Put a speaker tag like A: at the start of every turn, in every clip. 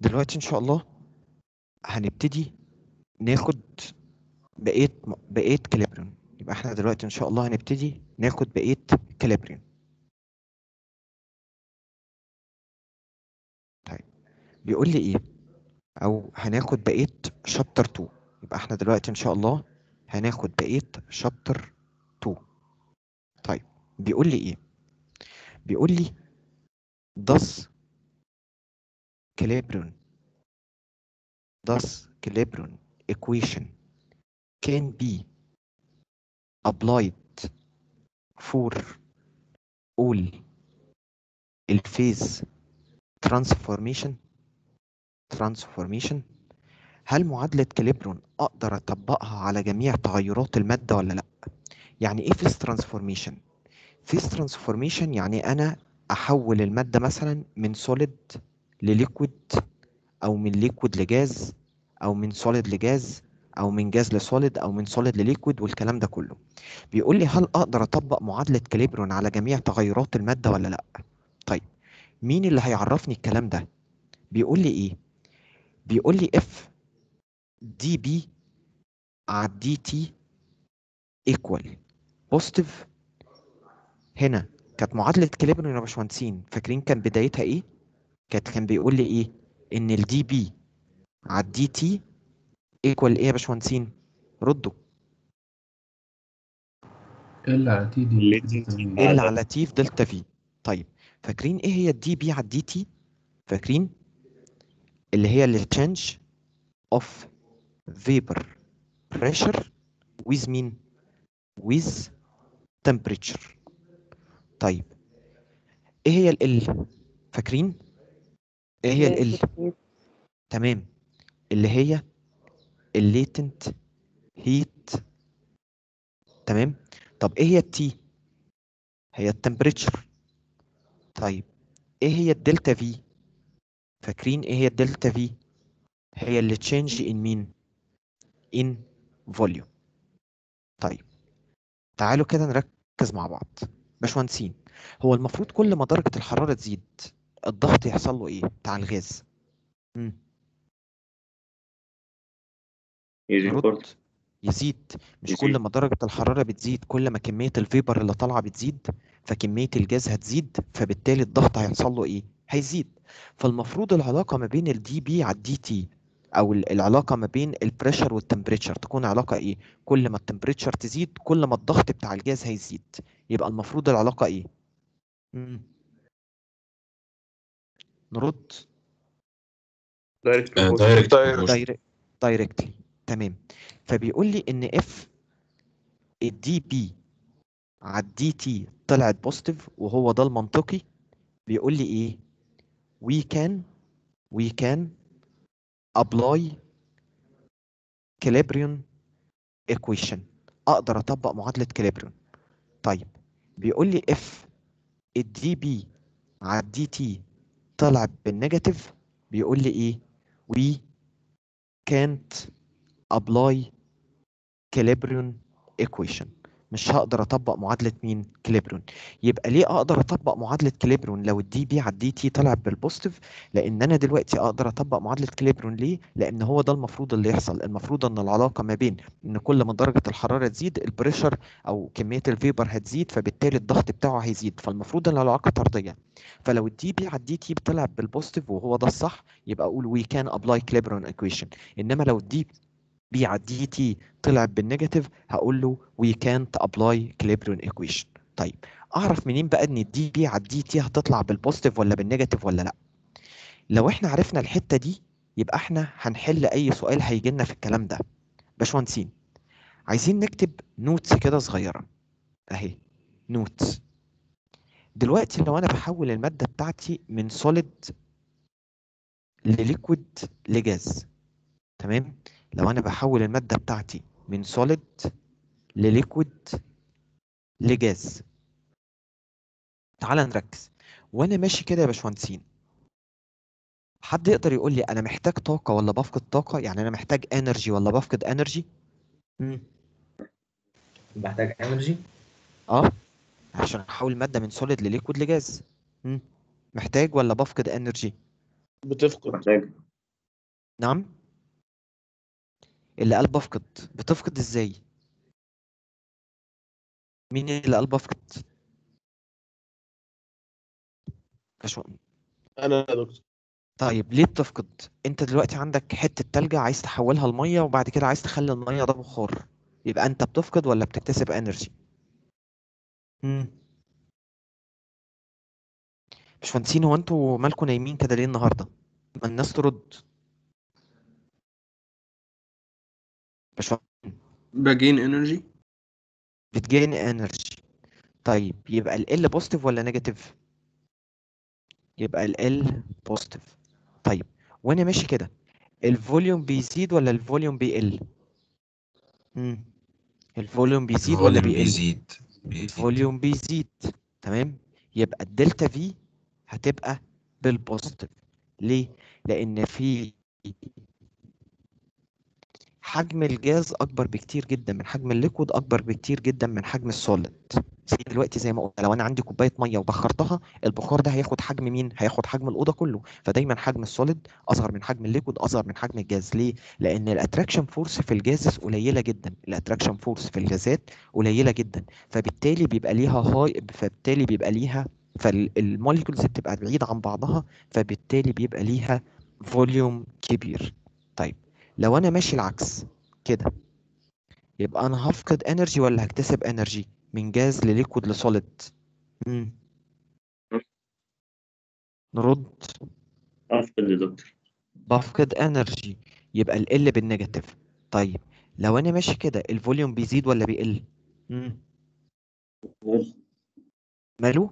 A: دلوقتي ان شاء الله هنبتدي ناخد بقيه بقيه كاليبرون يبقى احنا دلوقتي ان شاء الله هنبتدي ناخد بقيه كاليبرون طيب بيقول لي ايه او هناخد بقيه شابتر 2 يبقى احنا دلوقتي ان شاء الله هناخد بقيه شابتر 2 طيب بيقول لي ايه بيقول لي does Calibron does Calibron equation can be applied for all الفيز transformation transformation هل معادلة كاليبرون أقدر أطبقها على جميع تغيرات المادة ولا لأ؟ يعني إيه فيز ترانسفورميشن؟ فيز ترانسفورميشن يعني أنا أحول المادة مثلا من سوليد لليكويد أو من ليكويد لجاز أو من سوليد لجاز أو من جاز لسوليد أو من سوليد لليكويد والكلام ده كله. بيقول لي هل أقدر أطبق معادلة كاليبرون على جميع تغيرات المادة ولا لأ؟ طيب مين اللي هيعرفني الكلام ده؟ بيقول لي إيه؟ بيقول لي اف دي بي على دي تي ايكوال بوزيتيف هنا كانت معادله كاليبرون يا باشمهندسين فاكرين كان بدايتها ايه كانت كان بيقول لي ايه ان الدي بي على الدي تي ايكوال ايه يا باشمهندسين ردوا
B: ال على تي دي
A: ال على تي في دلتا في طيب فاكرين ايه هي الدي بي على الدي تي فاكرين اللي هي التشنج of vapor pressure with مين with temperature طيب ايه هي ال فاكرين ايه هي ال تمام اللي هي الليتنت هيت تمام طب ايه هي التي هي التمبريتشر طيب ايه هي الدلتا في فاكرين ايه هي الدلتا في هي اللي تشينج ان مين ان فوليوم طيب تعالوا كده نركز مع بعض باشمهندسين هو المفروض كل ما درجة الحرارة تزيد الضغط يحصل له ايه بتاع الغاز مم.
C: يزيد
A: رد.
C: برضه
A: يزيد مش
C: يزيد.
A: كل ما درجة الحرارة بتزيد كل ما كمية الفيبر اللي طالعة بتزيد فكمية الجاز هتزيد فبالتالي الضغط هيحصل له ايه هيزيد فالمفروض العلاقة ما بين الدي بي على الدي تي او ال- العلاقة ما بين البريشر والتمبريتشر تكون علاقة ايه كل ما التمبريتشر تزيد كل ما الضغط بتاع الجاز هيزيد يبقى المفروض العلاقة ايه مم. نرد
C: دايركت
B: آه،
C: بروبورشن.
B: دايركت
A: دايركت دايركتلي تمام فبيقول لي ان اف الدي بي على الدي تي طلعت بوزيتيف وهو ده المنطقي بيقول لي ايه we can we can apply Calabrian equation اقدر اطبق معادلة كاليبريون طيب بيقول لي اف الدي بي على الدي تي طلع بالنيجاتيف بيقول لي ايه we can't apply Calabrian equation مش هقدر اطبق معادله مين كاليبرون يبقى ليه اقدر اطبق معادله كاليبرون لو الدي بي على الدي تي طلع بالبوزيتيف لان انا دلوقتي اقدر اطبق معادله كاليبرون ليه لان هو ده المفروض اللي يحصل المفروض ان العلاقه ما بين ان كل ما درجه الحراره تزيد البريشر او كميه الفيبر هتزيد فبالتالي الضغط بتاعه هيزيد فالمفروض ان العلاقه طرديه فلو الدي بي على الدي تي طلع بالبوزيتيف وهو ده الصح يبقى اقول وي كان ابلاي كاليبرون ايكويشن انما لو الدي بي على الدي تي طلع بالنيجاتيف هقول له وي كانت ابلاي كاليبرون ايكويشن طيب اعرف منين بقى ان الدي بي على الدي تي هتطلع بالبوزيتيف ولا بالنيجاتيف ولا لا لو احنا عرفنا الحته دي يبقى احنا هنحل اي سؤال هيجي لنا في الكلام ده باشمهندسين عايزين نكتب نوتس كده صغيره اهي نوتس دلوقتي لو انا بحول الماده بتاعتي من سوليد لليكويد لجاز تمام لو انا بحول الماده بتاعتي من سوليد لليكويد لجاز تعال نركز وانا ماشي كده يا باشمهندسين حد يقدر يقول لي انا محتاج طاقه ولا بفقد طاقه يعني انا محتاج انرجي ولا بفقد انرجي
D: بحتاج انرجي
A: اه عشان احول ماده من سوليد لليكويد لجاز مم. محتاج ولا بفقد انرجي
E: بتفقد
C: محتاج
A: نعم اللي قال بفقد بتفقد ازاي مين اللي قال بفقد باشو-
D: انا يا دكتور
A: طيب ليه بتفقد انت دلوقتي عندك حتة تلج عايز تحولها لمية وبعد كده عايز تخلي المية ده بخار يبقى انت بتفقد ولا بتكتسب انرجي امم باشمهندسين هو انتوا مالكوا نايمين كده ليه النهارده ما الناس ترد باشمهندس
B: باجين انرجي
A: بتجين انرجي طيب يبقى ال L بوزيتيف ولا نيجاتيف يبقى ال L بوزيتيف طيب وانا ماشي كده الفوليوم بيزيد ولا الفوليوم بيقل امم الفوليوم بيزيد ولا
E: الفوليوم
A: بيقل
E: بيزيد بيزيد
A: الفوليوم بيزيد تمام يبقى الدلتا في هتبقى بالبوزيتيف ليه لان في حجم الجاز اكبر بكتير جدا من حجم الليكويد اكبر بكتير جدا من حجم السوليد زي دلوقتي زي ما قلت لو انا عندي كوبايه ميه وبخرتها البخار ده هياخد حجم مين هياخد حجم الاوضه كله فدايما حجم السوليد اصغر من حجم الليكويد اصغر من حجم الجاز ليه لان الاتراكشن فورس في الجازز قليله جدا الاتراكشن فورس في الجازات قليله جدا فبالتالي بيبقى ليها هاي فبالتالي بيبقى ليها فالموليكولز بتبقى بعيده عن بعضها فبالتالي بيبقى ليها فوليوم كبير طيب لو انا ماشي العكس كده يبقى انا هفقد انرجي ولا هكتسب انرجي من جاز لليكويد لسوليد امم نرد
C: افقد يا دكتور
A: بفقد انرجي يبقى ال L بالنيجاتيف طيب لو انا ماشي كده الفوليوم بيزيد ولا بيقل امم ماله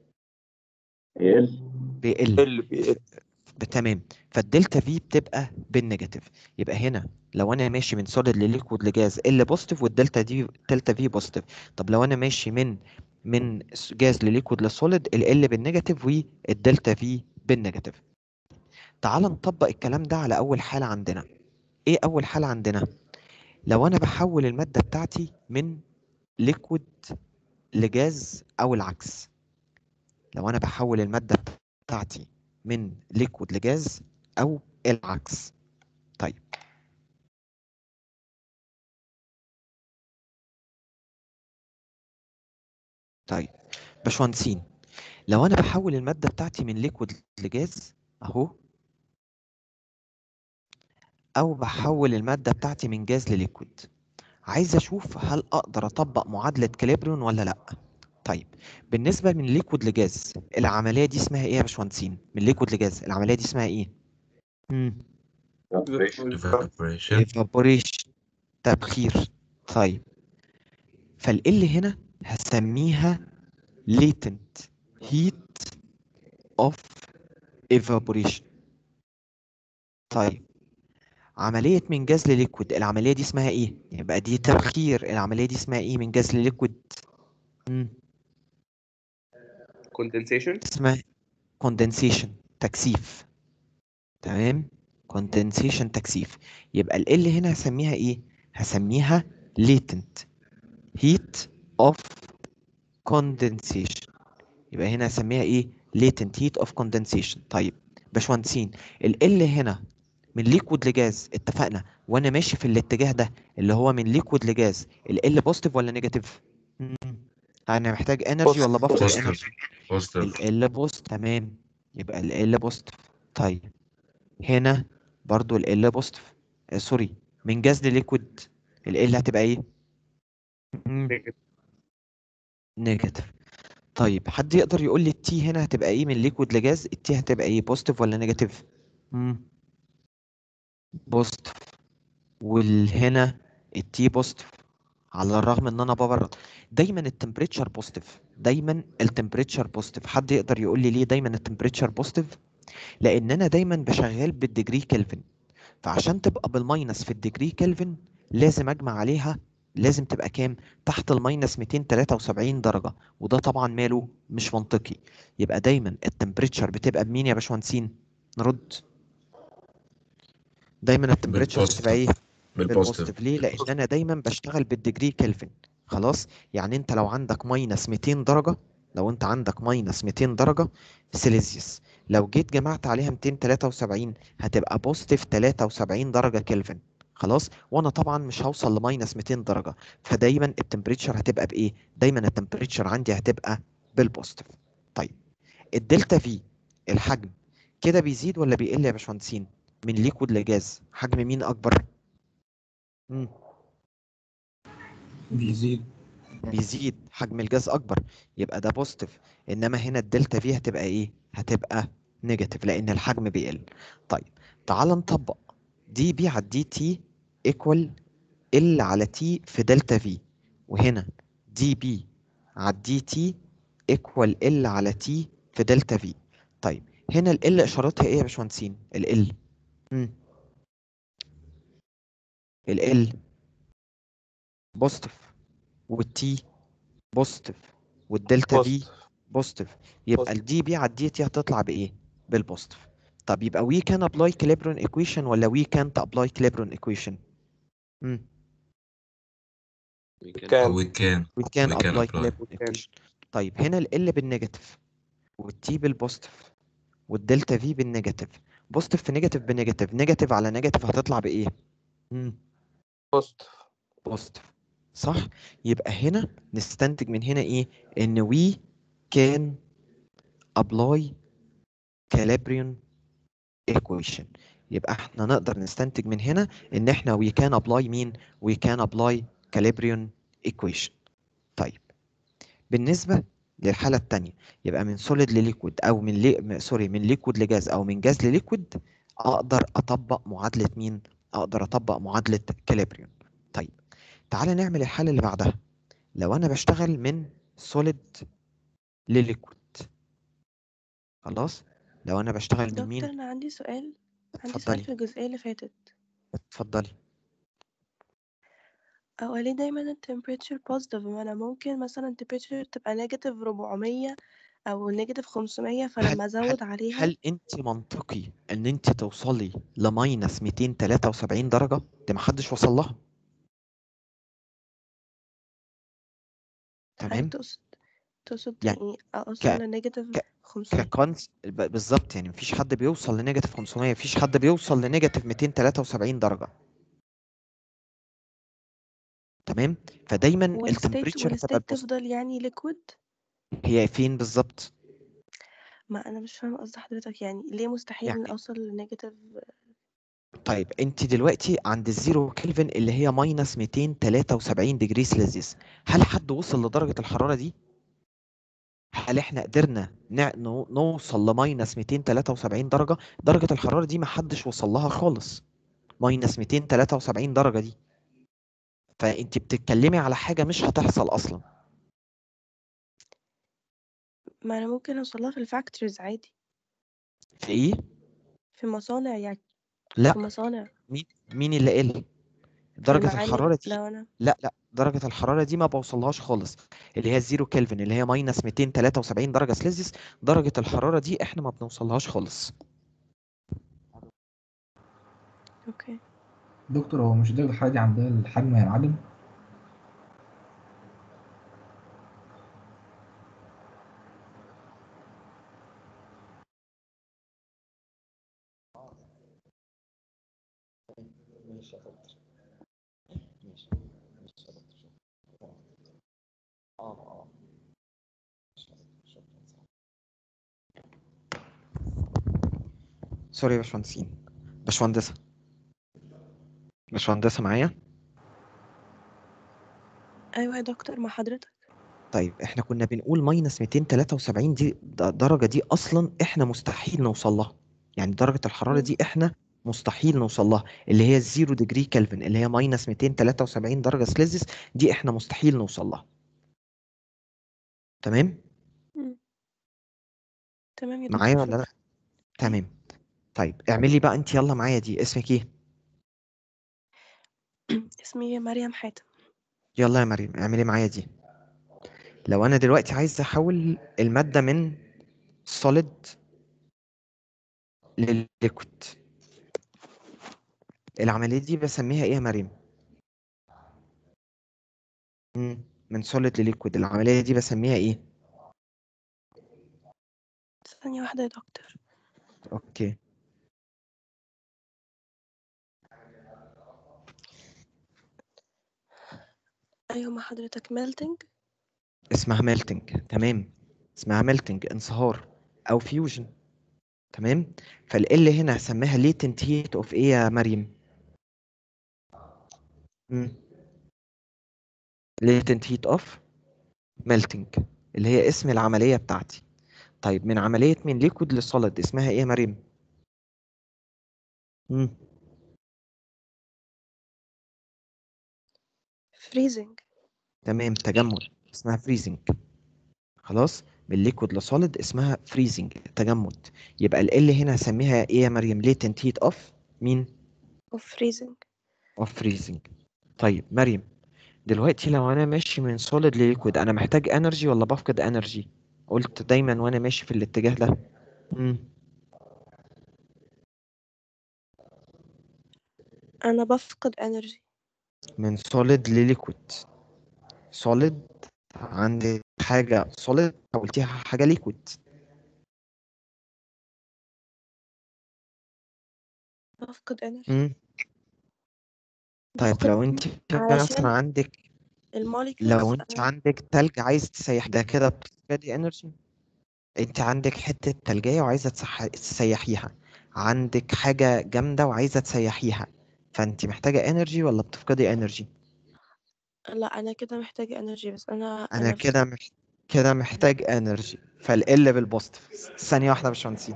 C: يقل
A: بيقل
D: اللي بي
A: تمام فالدلتا في بتبقى بالنيجاتيف يبقى هنا لو انا ماشي من سوليد لليكويد لجاز ال بوزيتيف والدلتا دي دلتا في بوزيتيف طب لو انا ماشي من من س- جاز لليكويد لسوليد ال ال بالنيجاتيف والدلتا في بالنيجاتيف تعال نطبق الكلام ده على اول حالة عندنا ايه اول حالة عندنا لو انا بحول المادة بتاعتي من ليكويد لجاز او العكس لو انا بحول المادة بتاعتي من ليكويد لجاز او العكس طيب طيب باشمهندسين لو انا بحول المادة بتاعتي من ليكويد لجاز اهو او بحول المادة بتاعتي من جاز لليكويد عايز اشوف هل اقدر اطبق معادلة كاليبرون ولا لا طيب بالنسبة من ليكويد لجاز العملية دي اسمها ايه يا باشمهندسين من ليكويد لجاز العملية دي اسمها ايه امم
E: evaporation
A: evaporation تبخير طيب فال هنا هسميها latent heat of evaporation طيب عملية من جاز لليكويد العملية دي اسمها ايه؟ يبقى دي تبخير العملية دي اسمها ايه من جاز لليكويد؟ مم.
C: كوندنسيشن
A: اسمها condensation تكثيف تمام condensation تكثيف يبقى ال L هنا هسميها ايه هسميها latent heat of condensation يبقى هنا هسميها ايه latent heat of condensation طيب باشمهندسين ال L هنا من ليكويد لجاز اتفقنا وانا ماشي في الاتجاه ده اللي هو من ليكويد لجاز ال L بوزيتيف ولا نيجاتيف انا محتاج انرجي ولا بفقد
E: positive
A: انرجي
E: positive
A: ال L بوست تمام يبقى ال L بوزيتيف طيب هنا برضو ال L بوزيتيف آه سوري من جاز لليكويد ال L هتبقى ايه نيجاتيف طيب حد يقدر يقول لي التي هنا هتبقى ايه من ليكويد لجاز التي هتبقى ايه بوزيتيف ولا نيجاتيف امم بوزيتيف والهنا التي بوزيتيف على الرغم ان انا ببرد دايما التمبريتشر بوزيتيف دايما التمبريتشر بوزيتيف حد يقدر يقول لي ليه دايما التمبريتشر بوزيتيف لان انا دايما بشغال بالديجري كلفن فعشان تبقى بالماينس في الديجري كلفن لازم اجمع عليها لازم تبقى كام تحت الماينس 273 درجة وده طبعا ماله مش منطقي يبقى دايما التمبريتشر بتبقى بمين يا باشمهندسين نرد دايما التمبريتشر بتبقى ايه
E: بالبوزيتيف
A: بالبوزيتيف ليه لان انا دايما بشتغل بالديجري كلفن خلاص يعني انت لو عندك ماينس 200 درجة لو انت عندك ماينس 200 درجة سيليزيوس لو جيت جمعت عليها 273 هتبقى بوزيتيف 73 درجة كلفن خلاص وانا طبعا مش هوصل لماينس 200 درجة فدايما التمبريتشر هتبقى بايه دايما التمبريتشر عندي هتبقى بالبوزيتيف طيب الدلتا في الحجم كده بيزيد ولا بيقل يا باشمهندسين من ليكويد لجاز حجم مين اكبر مم.
D: بيزيد
A: بيزيد حجم الجاز اكبر يبقى ده بوزيتيف انما هنا الدلتا في هتبقى ايه هتبقى نيجاتيف لان الحجم بيقل طيب تعال نطبق دي بي على دي تي ايكوال ال على تي في دلتا في وهنا دي بي على دي تي ايكوال ال على تي في دلتا في طيب هنا ال ال اشارتها ايه يا باشمهندسين ال ال امم ال ال بوزيتيف والتي بوزيتيف والدلتا في بوزيتيف يبقى الدي بي على الدي تي هتطلع بايه بالبوزيتيف طب يبقى we can apply Clapeyron equation ولا we can't apply Clapeyron equation امم
D: كان
E: we can
A: we can
E: We can
A: apply
E: apply.
A: Clapeyron equation طيب هنا ال L بالنيجاتيف والتي بالبوزيتيف والدلتا في بالنيجاتيف بوزيتيف في نيجاتيف بنيجاتيف نيجاتيف على نيجاتيف هتطلع بايه امم
D: بوست
A: بوزيتيف صح يبقى هنا نستنتج من هنا ايه ان we can apply Calabrian equation يبقى احنا نقدر نستنتج من هنا ان احنا we can apply مين we can apply Calabrian equation طيب بالنسبة للحالة التانية يبقى من solid لليكويد او من لي... سوري من ليكويد لجاز او من جاز لليكويد اقدر اطبق معادلة مين اقدر اطبق معادلة كاليبريون طيب تعالى نعمل الحالة اللي بعدها لو انا بشتغل من solid لليكويد خلاص لو انا بشتغل من
F: دكتور
A: مين
F: أنا عندي سؤال عندي سؤال
A: اتفضلي
F: في الجزئية اللي فاتت
A: اتفضلي
F: هو ليه دايما ال temperature positive ما أنا ممكن مثلا ال temperature تبقى negative 400 أو negative 500
A: هل
F: فلما
A: هل
F: أزود عليها
A: هل انت منطقي ان انت توصلي لماينس 273 درجة دي محدش وصل لها
F: هل
A: تمام
F: تقصد تقصد
A: يعني
F: يعني أوصل
A: ك
F: لنيجاتيف
A: ك
F: 500
A: ككونس ب- بالظبط يعني مفيش حد بيوصل لنيجاتيف 500 مفيش حد بيوصل لنيجاتيف 273 درجة تمام فدايما
F: والستيت
A: التمبريتشر هتبقى
F: والستيت
A: البوست
F: تفضل يعني liquid
A: هي فين بالظبط
F: ما أنا مش فاهمة قصد حضرتك يعني ليه مستحيل إن
A: يعني
F: أوصل لنيجاتيف
A: طيب انت دلوقتي عند الزيرو كلفن اللي هي ماينس 273 ديجري سيلسيوس هل حد وصل لدرجة الحرارة دي هل احنا قدرنا نع- نو- نوصل لماينس 273 درجة درجة الحرارة دي ما حدش وصل لها خالص ماينس 273 درجة دي فانت بتتكلمي على حاجة مش هتحصل اصلا
F: ما أنا ممكن أوصلها في الفاكتوريز عادي
A: في ايه
F: في مصانع يعني في
A: لا
F: مصانع
A: مين مين اللي قال
F: في
A: درجة
F: المعامل
A: الحرارة دي
F: لو أنا
A: لا لا درجة الحرارة دي ما بوصلهاش خالص اللي هي الزيرو كلفن اللي هي ماينس 273 درجة سلسيوس درجة الحرارة دي احنا ما بنوصلهاش خالص
F: أوكي
G: دكتور هو مش درجة الحرارة دي عندها الحجم هينعدم؟
A: ماشي يا دكتور ماشي ماشي يا دكتور اه اه سوري يا باشمهندسين باشمهندسة باشمهندسة معايا
F: أيوة يا دكتور مع حضرتك
A: طيب احنا كنا بنقول ماينس 273 دي د- درجة دي اصلا احنا مستحيل نوصل لها يعني درجة الحرارة
F: مم.
A: دي احنا مستحيل نوصل لها اللي هي الزيرو ديجري كلفن اللي هي ماينس 273 درجة سلسيوس دي احنا مستحيل نوصل لها تمام
F: مم. تمام يا
A: معايا
F: دكتور
A: ولا لا
F: شكرا
A: تمام طيب اعملي بقى انت يلا معايا دي اسمك ايه
F: اسمي مريم حاتم
A: يلا يا مريم اعملي معايا دي لو انا دلوقتي عايز احول المادة من solid للليكويد العملية دي بسميها ايه يا مريم مم. من solid لليكويد العملية دي بسميها ايه
F: ثانية واحدة يا دكتور
A: اوكي
F: ايوه ما حضرتك melting
A: اسمها ميلتنج تمام اسمها ميلتنج انصهار او فيوجن تمام فال هنا هسميها latent heat of ايه يا مريم مم. latent heat of melting اللي هي اسم العملية بتاعتي طيب من عملية من ليكويد لسوليد اسمها ايه يا مريم مم.
F: freezing
A: تمام تجمد اسمها فريزنج خلاص من ليكويد لسوليد اسمها فريزنج تجمد يبقى ال هنا هسميها ايه يا مريم latent heat of مين
F: of freezing
A: of freezing طيب مريم دلوقتي لو انا ماشي من solid لليكويد انا محتاج انرجي ولا بفقد انرجي قلت دايما وانا ماشي في الاتجاه ده مم.
F: انا بفقد energy
A: من solid لليكويد solid عندي حاجة solid قلتيها حاجة liquid
F: بفقد energy
A: مم. طيب
F: بفقد
A: لو انت
F: علشان
A: مثلا عندك
F: الموليكيولز
A: لو انت عندك تلج عايز تسيح ده كده بتفقدي انرجي انت عندك حتة تلجية وعايزة تسح- تسيحيها عندك حاجة جامدة وعايزة تسيحيها فانت محتاجة انرجي ولا بتفقدي انرجي
F: لا انا كده محتاجة energy بس انا
A: انا
F: انا في
A: كده مح... كده محتاج انرجي فالال بالبوزيتيف ثانية واحدة يا باشمهندسين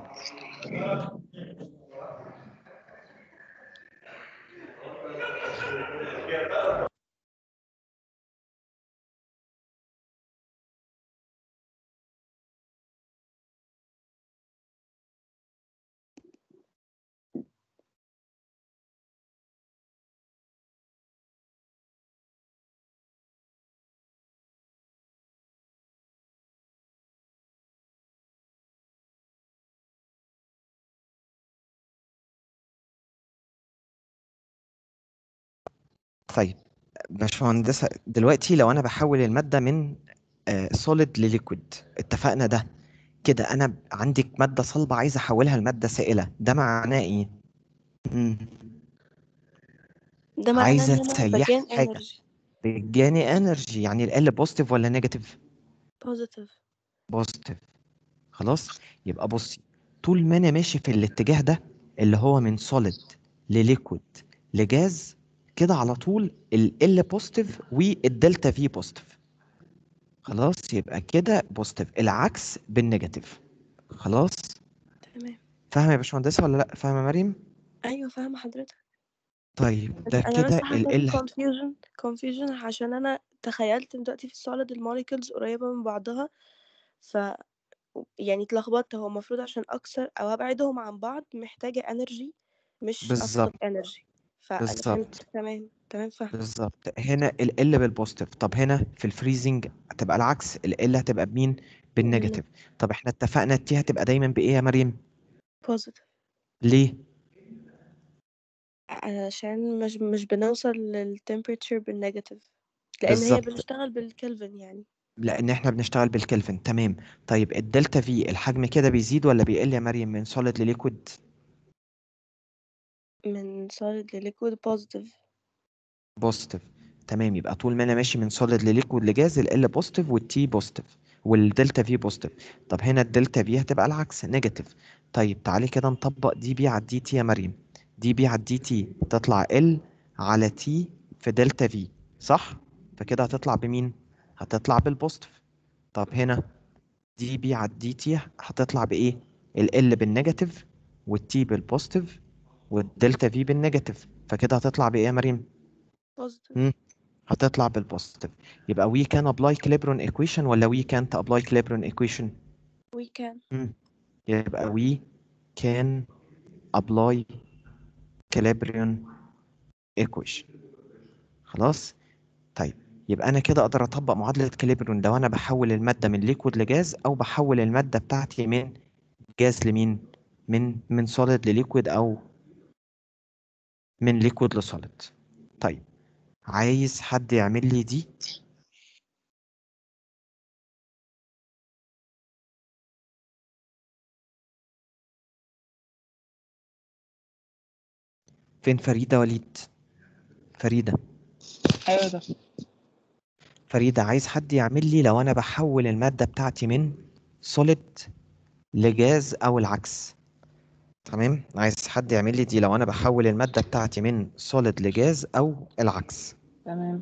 A: طيب باشمهندسة دلوقتي لو انا بحول المادة من سوليد لليكويد اتفقنا ده كده انا ب- عندك مادة صلبة عايز احولها لمادة سائلة ده معناه ايه مم.
F: ده معناه
A: عايزة
F: ان انا
A: تسيحي
F: بجين
A: حاجة
F: energy
A: بتجاني انرجي يعني ال بوزيتيف ولا نيجاتيف
F: positive
A: بوزيتيف خلاص يبقى بصي طول ما انا ماشي في الاتجاه ده اللي هو من سوليد لليكويد لجاز كده على طول ال بوزيتيف والدلتا في بوزيتيف خلاص يبقى كده بوزيتيف العكس بالنيجاتيف خلاص
F: تمام
A: فاهمه يا باشمهندسه ولا لا فاهمه يا مريم
F: ايوه فاهمة حضرتك
A: طيب ده
F: انا بس
A: كده
F: حصل
A: ال
F: لي
A: ال
F: confusion confusion عشان انا تخيلت دلوقتي في السوليد الموليكولز قريبة من بعضها ف يعني اتلخبطت هو المفروض عشان اكسر او ابعدهم عن بعض محتاجة energy مش افقد
A: بالظبط
F: energy فانا
A: بالظبط
F: فهمت تمام تمام فاهم
A: بالظبط هنا ال ال بالبوزيتيف طب هنا في الفريزنج هتبقى العكس ال ال هتبقى بمين بالنيجاتيف طب احنا اتفقنا التي هتبقى دايما بايه يا مريم
F: positive
A: ليه
F: علشان مش مش بنوصل للتمبريتشر بالنيجاتيف لان هي
A: بالظبط
F: بنشتغل بالكلفن يعني
A: لان احنا بنشتغل بالكلفن تمام طيب الدلتا في الحجم كده بيزيد ولا بيقل يا مريم من سوليد لليكويد
F: من solid لليكويد positive
A: بوزيتيف تمام يبقى طول ما انا ماشي من سوليد لليكويد لجاز ال ال بوزيتيف والتي بوزيتيف والدلتا في بوزيتيف طب هنا الدلتا في هتبقى العكس نيجاتيف طيب تعالي كده نطبق دي بي على دي تي يا مريم دي بي على دي تي تطلع ال على تي في دلتا في صح فكده هتطلع بمين هتطلع بالبوزيتيف طب هنا دي بي على دي تي هتطلع بايه ال ال بالنيجاتيف والتي بالبوزيتيف والدلتا في بالنيجاتيف فكده هتطلع بايه يا مريم
F: positive
A: مم. هتطلع بالبوزيتيف يبقى we can apply Clapeyron equation ولا we can't apply Clapeyron equation
F: we can
A: مم. يبقى we can apply Clapeyron equation خلاص طيب يبقى انا كده اقدر اطبق معادلة كاليبرون لو انا بحول المادة من ليكويد لجاز او بحول المادة بتاعتي من جاز لمين من من سوليد لليكويد او من ليكويد لسوليد طيب عايز حد يعمل لي دي فين فريدة وليد فريدة
D: ايوه ده
A: فريدة عايز حد يعمل لي لو انا بحول المادة بتاعتي من سوليد لجاز او العكس تمام عايز حد يعمل لي دي لو انا بحول المادة بتاعتي من سوليد لجاز او العكس
D: تمام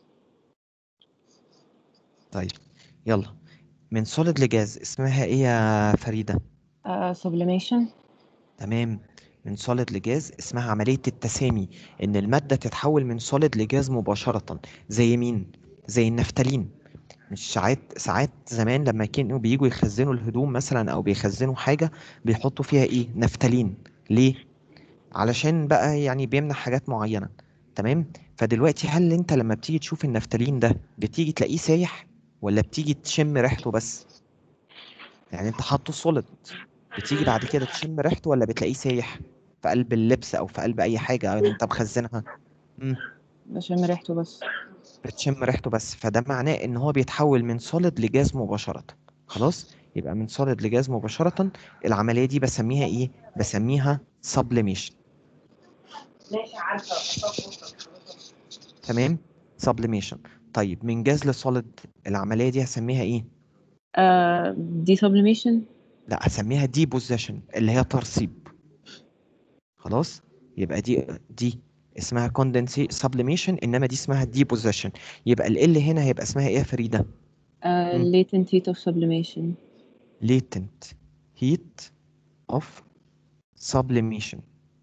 A: طيب يلا من سوليد لجاز اسمها ايه يا فريدة
D: سبليميشن
A: تمام من سوليد لجاز اسمها عملية التسامي ان المادة تتحول من سوليد لجاز مباشرة زي مين زي النفتالين مش ساعات ساعات زمان لما كانوا بييجوا يخزنوا الهدوم مثلا او بيخزنوا حاجة بيحطوا فيها ايه نفتالين ليه علشان بقى يعني بيمنع حاجات معينة تمام فدلوقتي هل انت لما بتيجي تشوف النفتالين ده بتيجي تلاقيه سايح ولا بتيجي تشم ريحته بس يعني انت حاطه سوليد بتيجي بعد كده تشم ريحته ولا بتلاقيه سايح في قلب اللبس او في قلب اي حاجة انت مخزنها مم.
D: بشم ريحته بس
A: بتشم ريحته بس فده معناه ان هو بيتحول من سوليد لجاز مباشرة خلاص يبقى من سوليد لجاز مباشرة العملية دي بسميها ايه بسميها sublimation تمام sublimation طيب من جاز لسوليد العملية دي هسميها ايه
D: دي سبليميشن
A: لا هسميها deposition اللي هي ترسيب خلاص يبقى دي دي اسمها condensate sublimation انما دي اسمها deposition يبقى ال L هنا هيبقى اسمها ايه يا فريدة
D: latent heat of sublimation
A: latent heat of sublimation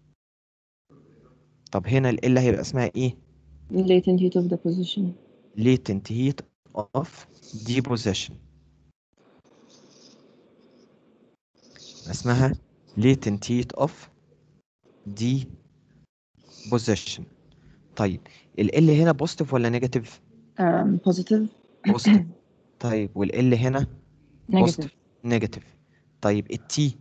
A: طب هنا ال L هيبقى اسمها ايه
D: latent heat of deposition
A: latent heat of deposition اسمها latent heat of deposition طيب ال L هنا بوزيتيف ولا نيجاتيف
D: um, positive
A: بوزيتيف طيب وال L هنا
D: negative
A: بوزيتيف نيجاتيف طيب التي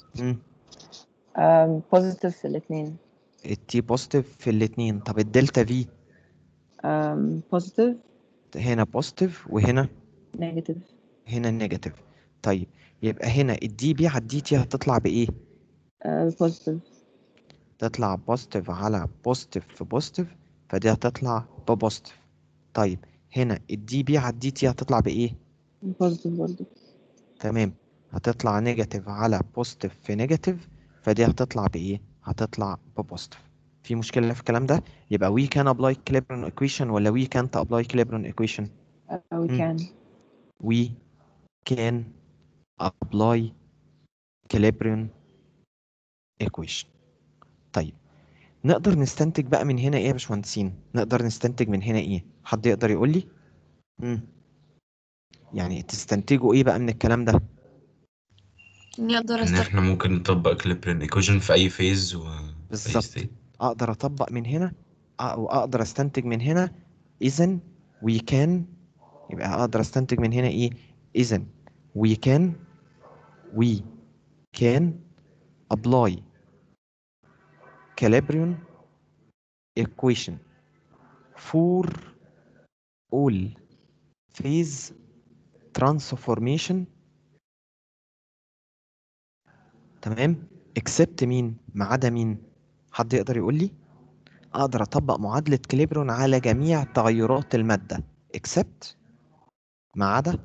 D: um, positive في الاثنين
A: التي بوزيتيف في الاتنين طب الدلتا في
D: um, positive
A: هنا بوزيتيف وهنا
D: negative
A: هنا نيجاتيف طيب يبقى هنا الدي بي على الدي تي هتطلع بايه
D: uh, positive
A: تطلع بوزيتيف على بوزيتيف في بوزيتيف فدي هتطلع ببوزيتيف طيب هنا الدي بي على الدي تي هتطلع بايه
D: positive برضه
A: تمام هتطلع نيجاتيف على بوزيتيف في نيجاتيف فدي هتطلع بايه هتطلع ببوزيتيف في مشكلة في الكلام ده يبقى we can apply Clapeyron equation ولا we can't apply Clapeyron equation
D: uh, we
A: مم.
D: can
A: we can apply Clapeyron equation طيب نقدر نستنتج بقى من هنا ايه يا باشمهندسين نقدر نستنتج من هنا ايه حد يقدر يقول لي مم. يعني تستنتجوا ايه بقى من الكلام ده
H: إني أقدر
E: ان
H: أستخدم
E: احنا ممكن نطبق كليبرين ايكويشن في اي فيز و في اي
A: بالظبط
E: ستيت
A: اقدر اطبق من هنا أ- او اقدر استنتج من هنا اذا we can يبقى اقدر استنتج من هنا ايه اذا we can we can apply Calabrian equation for all phase transformation تمام except مين ما عدا مين حد يقدر يقول لي اقدر اطبق معادلة كليبرون على جميع تغيرات المادة except ما عدا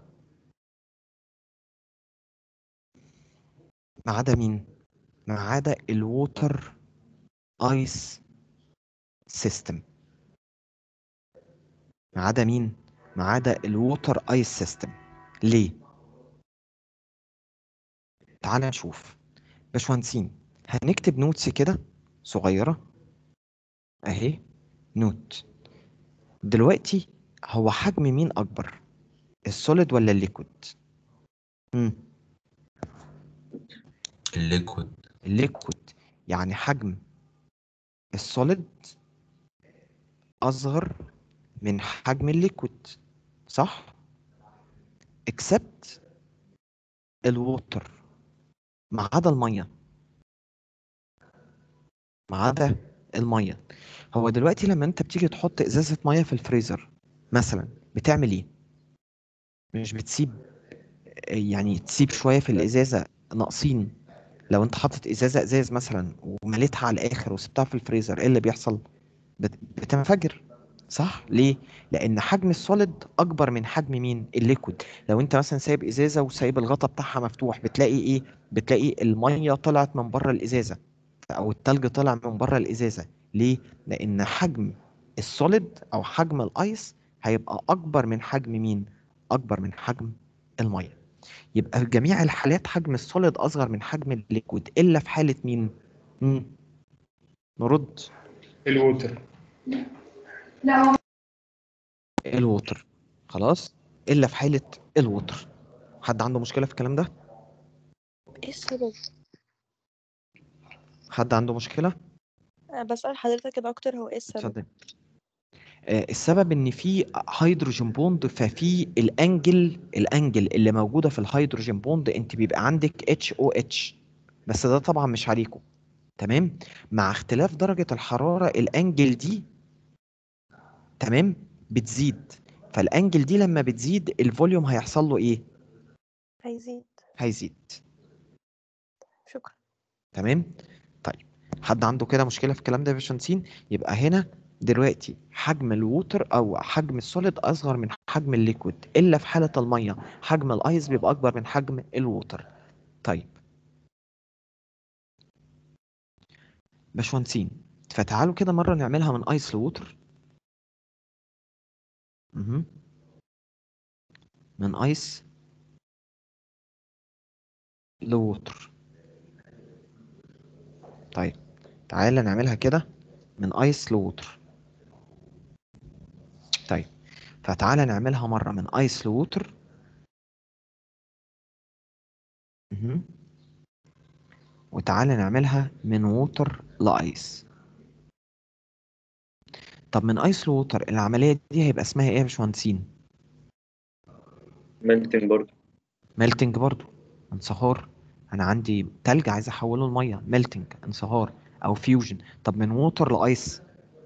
A: ما عدا مين ما عدا الووتر ايس سيستم ما عدا مين ما عدا الووتر ايس سيستم ليه تعال نشوف باشمهندسين هنكتب نوتس كده صغيرة اهي نوت دلوقتي هو حجم مين اكبر السوليد ولا الليكويد امم
E: الليكويد
A: الليكويد يعني حجم السوليد اصغر من حجم الليكويد صح except الووتر ما عدا الميه ما عدا الميه هو دلوقتي لما انت بتيجي تحط ازازه ميه في الفريزر مثلا بتعمل ايه مش بتسيب يعني تسيب شويه في الازازه ناقصين لو انت حاطط ازازه ازاز مثلا ومليتها على الاخر وسبتها في الفريزر ايه اللي بيحصل بت- بتنفجر صح ليه لان حجم السوليد اكبر من حجم مين الليكويد لو انت مثلا سايب ازازه وسايب الغطا بتاعها مفتوح بتلاقي ايه بتلاقي الميه طلعت من بره الازازه او التلج طلع من بره الازازه ليه لان حجم السوليد او حجم الايس هيبقى اكبر من حجم مين اكبر من حجم الميه يبقى في جميع الحالات حجم السوليد اصغر من حجم الليكويد الا في حاله مين مم. نرد
G: الووتر
A: الووتر خلاص الا في حاله الووتر حد عنده مشكله في الكلام ده
F: ايه السبب
A: حد عنده مشكله
F: أنا بسأل حضرتك يا دكتور هو ايه السبب
A: اتفضل آه، السبب ان في هيدروجين بوند ففي الانجل الانجل اللي موجوده في الهيدروجين بوند انت بيبقى عندك اتش او اتش بس ده طبعا مش عليكم تمام مع اختلاف درجه الحراره الانجل دي تمام بتزيد فالانجل دي لما بتزيد الفوليوم هيحصل له ايه
F: هيزيد
A: هيزيد
F: شكرا
A: تمام طيب حد عنده كده مشكله في الكلام ده يا باشمهندسين يبقى هنا دلوقتي حجم الووتر او حجم السوليد اصغر من حجم الليكويد الا في حاله الميه حجم الايس بيبقى اكبر من حجم الووتر طيب باشمهندسين فتعالوا كده مره نعملها من ايس لووتر مهم. من ايس لووتر طيب تعالى نعملها كده من ايس لووتر طيب فتعالى نعملها مرة من ايس لووتر مهم. وتعالى نعملها من ووتر لايس طب من ايس لووتر العملية دي هيبقى اسمها ايه يا باشمهندسين
C: ميلتنج برضه
A: ميلتنج برضو انصهار انا عندي تلج عايز احوله لميه ميلتنج انصهار او فيوجن طب من ووتر لايس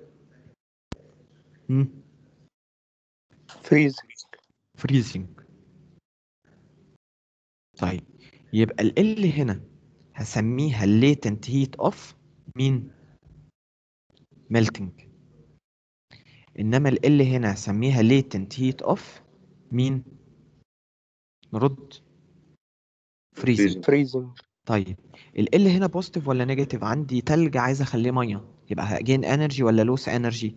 B: فريز
A: فريزنج طيب يبقى ال L هنا هسميها latent heat of مين melting انما ال L هنا هسميها latent heat of مين نرد freezing
B: فريزنج
A: طيب ال L هنا بوزيتيف ولا نيجاتيف عندي تلج عايز اخليه ميه يبقى هجين انرجي ولا لوس انرجي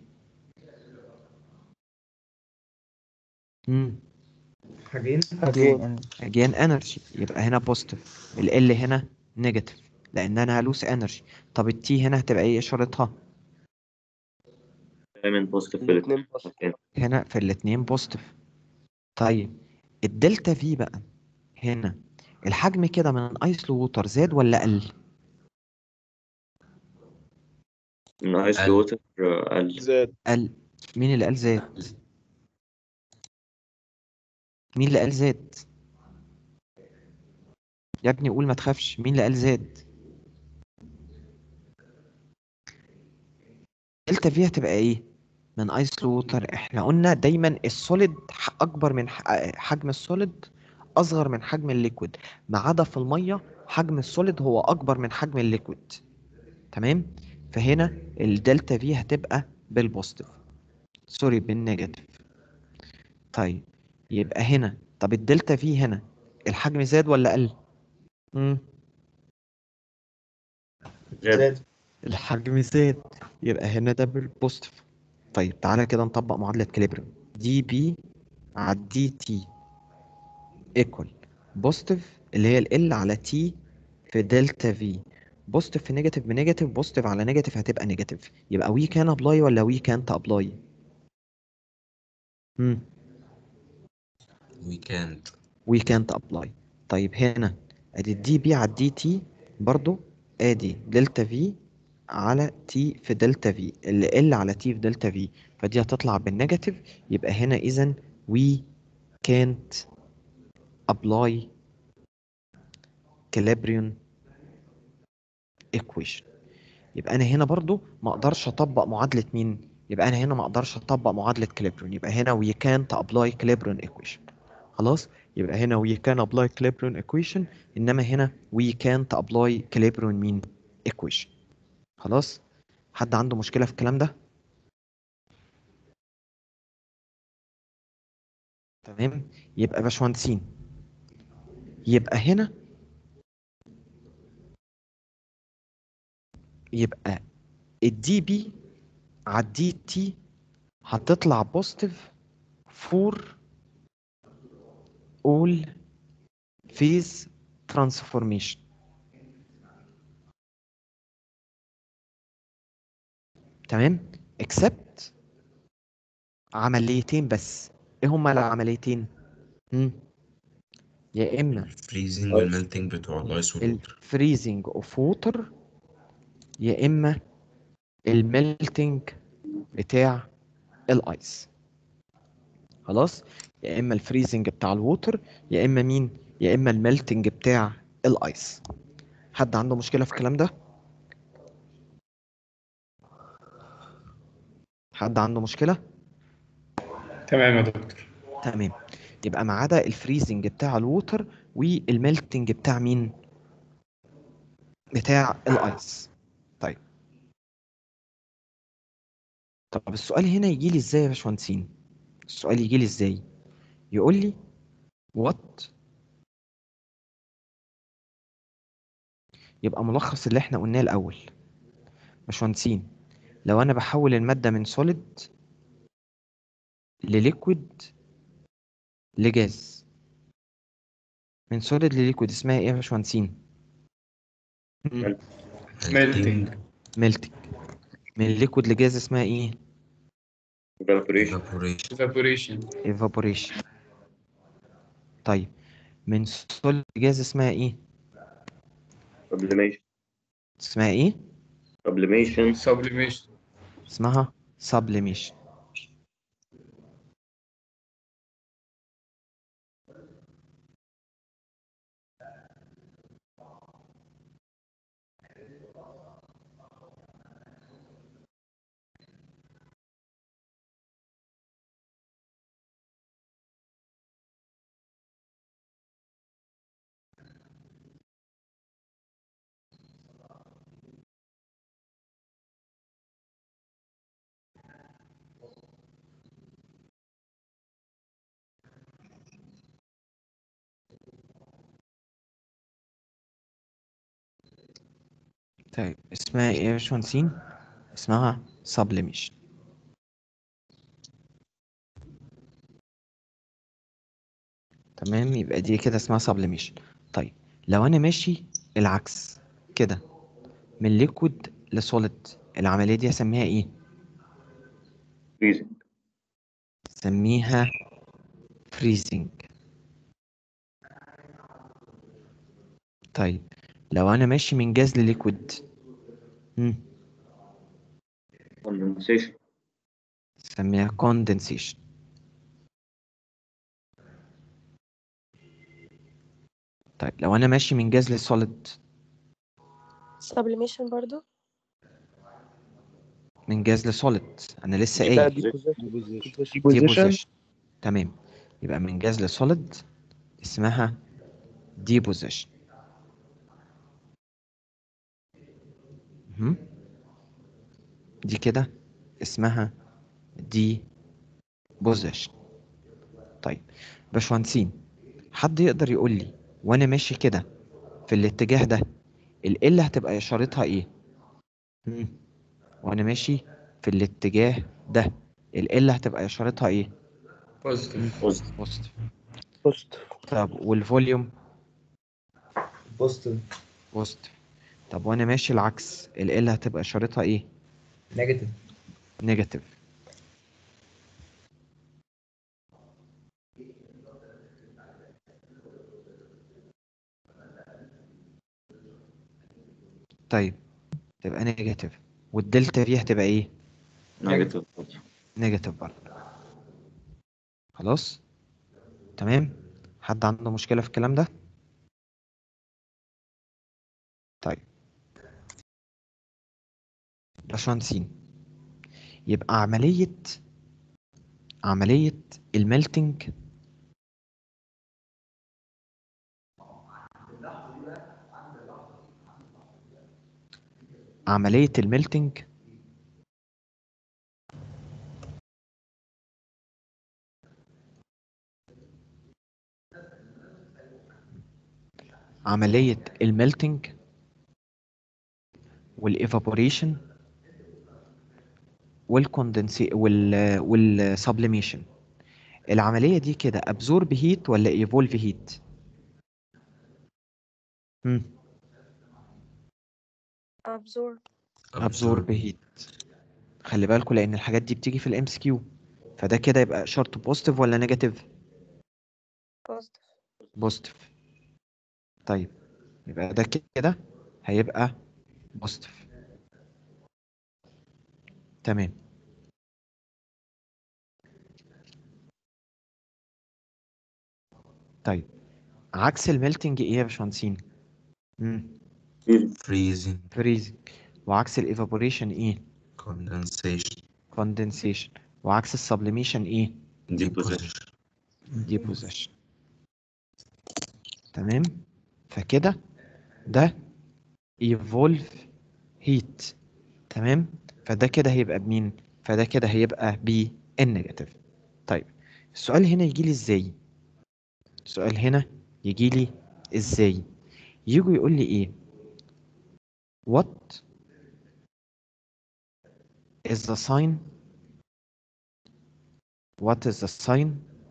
A: امم
G: حاجين
B: أجين
A: again energy يبقى هنا بوزيتيف ال L هنا نيجاتيف لان انا هلوس انرجي طب التي هنا هتبقى ايه اشارتها
C: دايما بوزيتيف في
B: الاتنين
C: الاتنين
B: بوزيتيف.
C: مكان.
A: هنا في الاتنين بوزيتيف طيب الدلتا في بقى هنا الحجم كده من ايس لووتر زاد ولا قل
C: من ايس
E: قل.
C: لوتر قل
B: زاد
A: قل مين اللي قال زاد مين اللي قال زاد يا ابني قول ما تخافش مين اللي قال زاد دلتا في هتبقى ايه من ايس لوتر احنا قلنا دايما السوليد ح- اكبر من ح- حجم السوليد اصغر من حجم الليكويد ما عدا في الميه حجم السوليد هو اكبر من حجم الليكويد تمام فهنا الدلتا في هتبقى بالبوزيتيف سوري بالنيجاتيف طيب يبقى هنا طب الدلتا في هنا الحجم زاد ولا قل مم.
C: زاد
A: الحجم زاد يبقى هنا ده بالبوزيتيف طيب تعالى كده نطبق معادلة كاليبريم دي بي على دي تي ايكوال بوزيتيف اللي هي ال على تي في دلتا في بوزيتيف في نيجاتيف بنيجاتيف بوزيتيف على نيجاتيف هتبقى نيجاتيف يبقى وي كان ابلاي ولا وي كانت ابلاي امم
E: we can't
A: وي كانت ابلاي طيب هنا ادي الدي بي على الدي تي برضو ادي دلتا في على تي في دلتا في اللي ال على تي في دلتا في فدي هتطلع بالنيجاتيف يبقى هنا اذا we can't apply Calabrian equation يبقى انا هنا برضو ما اقدرش اطبق معادلة مين يبقى انا هنا ما اقدرش اطبق معادلة كاليبرون يبقى هنا we can't apply Calabrian equation خلاص يبقى هنا we can apply Clapeyron equation انما هنا we can't apply Clapeyron مين equation خلاص حد عنده مشكلة في الكلام ده تمام يبقى باشمهندسين يبقى هنا يبقى الدي بي على الدي تي هتطلع بوزيتيف فور all phase transformation تمام except عمليتين بس ايه هما العمليتين مم. يا اما
E: الفريزنج والميلتنج بتوع الايس والووتر
A: الفريزنج اوف ووتر يا اما الميلتنج بتاع الايس خلاص يا اما الفريزنج بتاع الووتر يا اما مين يا اما الميلتنج بتاع الايس حد عنده مشكلة في الكلام ده حد عنده مشكلة
I: تمام يا دكتور
A: تمام يبقى ما عدا الفريزنج بتاع الووتر والميلتنج بتاع مين بتاع الايس طيب طب السؤال هنا يجي لي ازاي يا باشمهندسين السؤال يجي لي ازاي يقول لي what يبقى ملخص اللي احنا قلناه الاول باشمهندسين لو انا بحول المادة من سوليد لليكويد لجاز من سوليد لليكويد اسمها ايه يا باشمهندسين
I: ميلتنج
A: ميلتنج من ليكويد لجاز اسمها ايه
C: evaporation
I: evaporation
A: evaporation طيب من سوليد لجاز اسمها ايه
C: sublimation
A: اسمها ايه
C: sublimation
I: sublimation
A: اسمها sublimation طيب اسمها ايه يا باشمهندسين اسمها sublimation تمام يبقى دي كده اسمها sublimation طيب لو انا ماشي العكس كده من liquid لسوليد العملية دي هسميها ايه
C: freezing
A: سميها freezing طيب لو انا ماشي من جاز لليكويد مم.
C: condensation
A: سميها condensation طيب لو انا ماشي من جاز لسوليد
F: sublimation برضو
A: من جاز لسوليد انا لسه
J: لا
A: قايل
J: deposition
A: deposition تمام يبقى من جاز لسوليد اسمها deposition مهم. دي كده اسمها deposition طيب باشمهندسين حد يقدر يقول لي وانا ماشي كده في الاتجاه ده ال هتبقى اشارتها ايه مم. وانا ماشي في الاتجاه ده ال هتبقى اشارتها ايه
I: positive
C: positive
A: بوزيتيف
J: بوست
A: طب والفوليوم
G: بوزيتيف
A: بوزيتيف طب وانا ماشي العكس ال هتبقى اشارتها ايه
G: نيجاتيف
A: نيجاتيف طيب تبقى نيجاتيف والدلتا دي هتبقى ايه
C: negative
A: نيجاتيف برضه خلاص تمام حد عنده مشكلة في الكلام ده طيب باشمهندسين يبقى عملية عملية الميلتنج عملية الميلتنج عملية الميلتنج والايفابوريشن والكوندنسي وال والسبليميشن العملية دي كده absorb heat ولا evolve heat؟ مم.
F: absorb
A: absorb heat خلي بالكوا لأن الحاجات دي بتيجي في الام سي كيو فده كده يبقى شرط بوزيتيف ولا نيجاتيف؟
F: positive
A: بوزيتيف طيب يبقى ده كده هيبقى بوزيتيف تمام طيب عكس الميلتنج ايه يا باشمهندسين؟ امم
E: freezing
A: فريزنج وعكس الايفابوريشن ايه؟
E: condensation
A: كوندنسيشن وعكس السبليميشن ايه؟
E: deposition
A: ديبوزيشن تمام فكده ده evolve heat تمام فده كده هيبقى بمين فده كده هيبقى بالنيجاتيف طيب السؤال هنا يجي لي ازاي السؤال هنا يجي لي ازاي يجي يقول لي ايه what is the sign what is the sign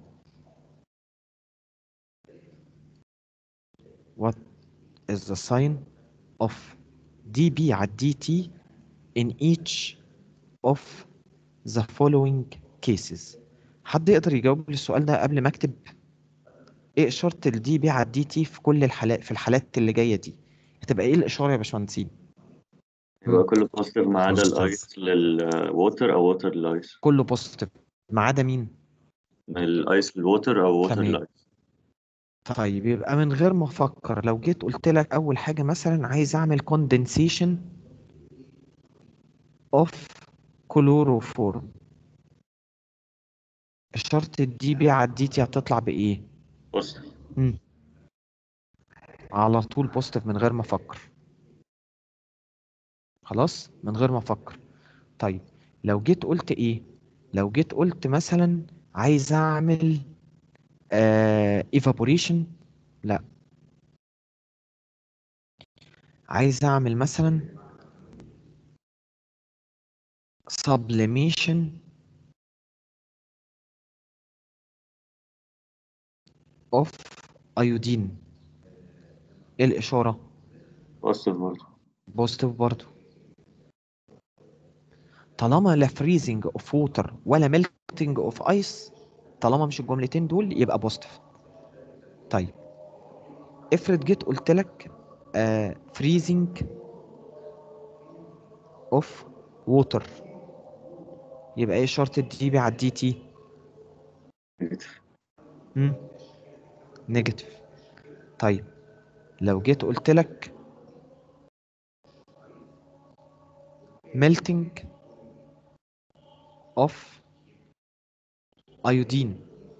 A: what is the sign of dB على dt in each of the following cases حد يقدر يجاوب لي السؤال ده قبل ما اكتب ايه اشارة ال dB على dt في كل الحالات في الحالات اللي جاية دي هتبقى ايه الاشارة يا باشمهندسين
C: يبقى كله بوزيتيف ما عدا
E: Positive.
C: الايس للووتر او ووتر للايس
A: كله بوزيتيف ما عدا مين
C: من الايس للووتر او ووتر
A: تمام.
C: للايس
A: طيب يبقى من غير ما افكر لو جيت قلت لك اول حاجة مثلا عايز اعمل condensation of chloroform اشارة الدي بي على الدي تي هتطلع بايه
C: بوزيتيف
A: مم. على طول بوزيتيف من غير ما افكر خلاص من غير ما افكر طيب لو جيت قلت ايه لو جيت قلت مثلا عايز اعمل آه evaporation لا عايز اعمل مثلا sublimation of iodine ايه الاشاره
C: بوزيتيف برضه
A: بوزيتيف برضو طالما لا فريزنج اوف ووتر ولا ميلتنج اوف ايس طالما مش الجملتين دول يبقى بوزيتيف طيب افرض جيت قلت لك فريزنج اوف ووتر يبقى ايه شرط الدي بي على الدي تي نيجاتيف طيب لو جيت قلت لك melting of iodine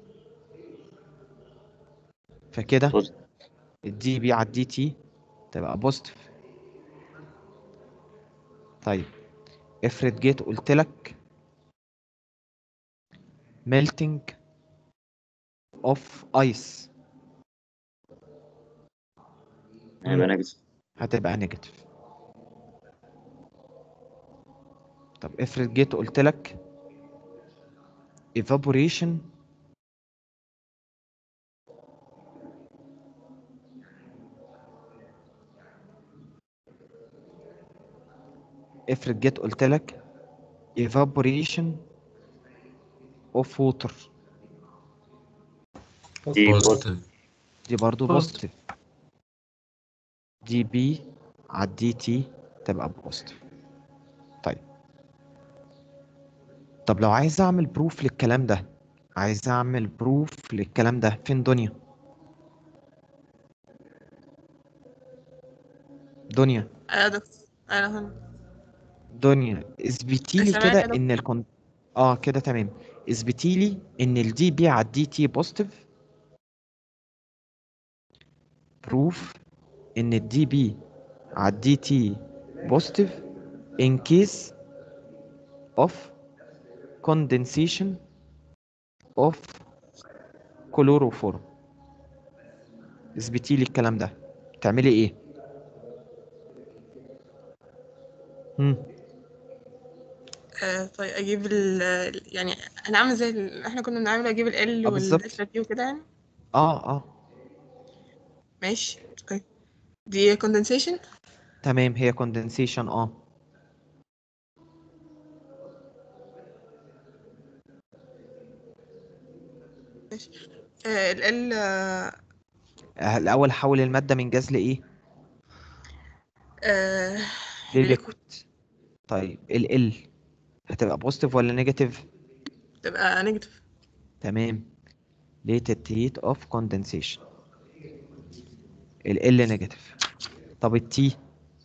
A: فكده
C: بوزيتيف
A: الدي بي على الدي تي تبقى بوزيتيف طيب افرض جيت قلت لك melting of ice
C: هيبقى نيجاتيف
A: هتبقى نيجاتيف طب افرض جيت قلت لك evaporation افرض جيت قلت لك evaporation of water
C: دي
E: positive
A: دي برضو
I: Positive.
A: بوزيتيف دي بي على الدي تي تبقى بوزيتيف طيب طب لو عايز اعمل بروف للكلام ده عايز اعمل بروف للكلام ده فين دنيا دنيا
H: ايوه يا دكتور ايوه هنا
A: دنيا اثبتي لي
H: سامعك
A: كده
H: يا دكتور.
A: ان الكون اه كده تمام اثبتي لي ان الدي بي على الدي تي بوزيتيف بروف ان الدي بي على الدي تي بوزيتيف in case of condensation of chloroform اثبتي لي الكلام ده تعملي ايه هم.
H: آه طيب اجيب ال ال- يعني هنعمل زي ال- احنا كنا بنعمل اجيب ال
A: آه، بالظبط.
H: والدلتا تي وكده يعني
A: اه اه
H: ماشي اوكي دي كوندنسيشن
A: تمام هي condensation اه
H: ماشي آه ال ال آه
A: آه، الاول حول المادة من جاز لايه
H: آه
A: لليكويد طيب ال ال هتبقى بوزيتيف ولا نيجاتيف
H: تبقى نيجاتيف
A: تمام latent heat of condensation ال L نيجاتيف طب التي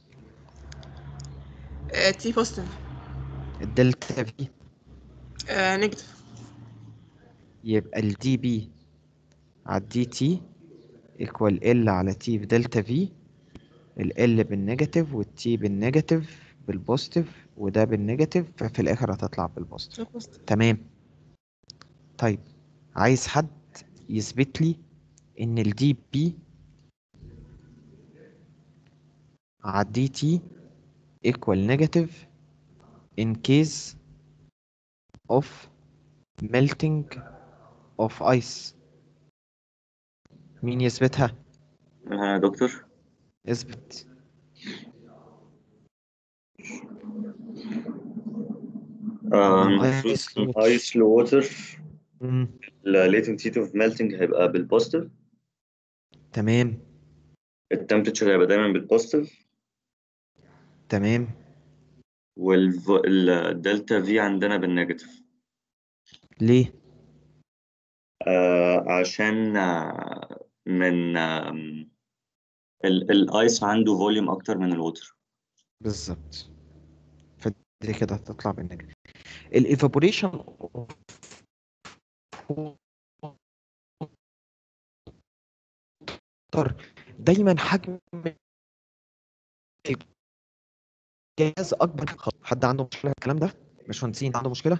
H: آه تي بوزيتيف
A: الدلتا في
H: آه نيجاتيف
A: يبقى ال دي بي على الدي تي equal ال على تي في دلتا في ال ال بالنيجاتيف والتي بالنيجاتيف بالبوزيتيف وده بالنيجاتيف ففي الاخر هتطلع بالبوزيتيف تمام طيب عايز حد يثبت لي ان ال دي بي على الدي تي equal negative in case of melting of ice مين يثبتها؟
C: آه دكتور
A: اثبت
C: آه،
A: من
C: المفروض
A: ice
C: من
A: to-
C: ice لووتر
A: مم.
C: ال latent heat of melting هيبقى بالبوزيتيف
A: تمام
C: التمبريتشر هيبقى دايما بالبوزيتيف
A: تمام
C: والدلتا في عندنا بالنيجاتيف
A: ليه؟
C: آه عشان آه من آم، ال- الايس عنده فوليوم اكتر من الووتر
A: بالظبط فدي كده هتطلع بالنيجاتيف الايفابوريشن دايما حجم الجهاز اكبر حد عنده مشكله في الكلام ده مش مهندسين عنده مشكله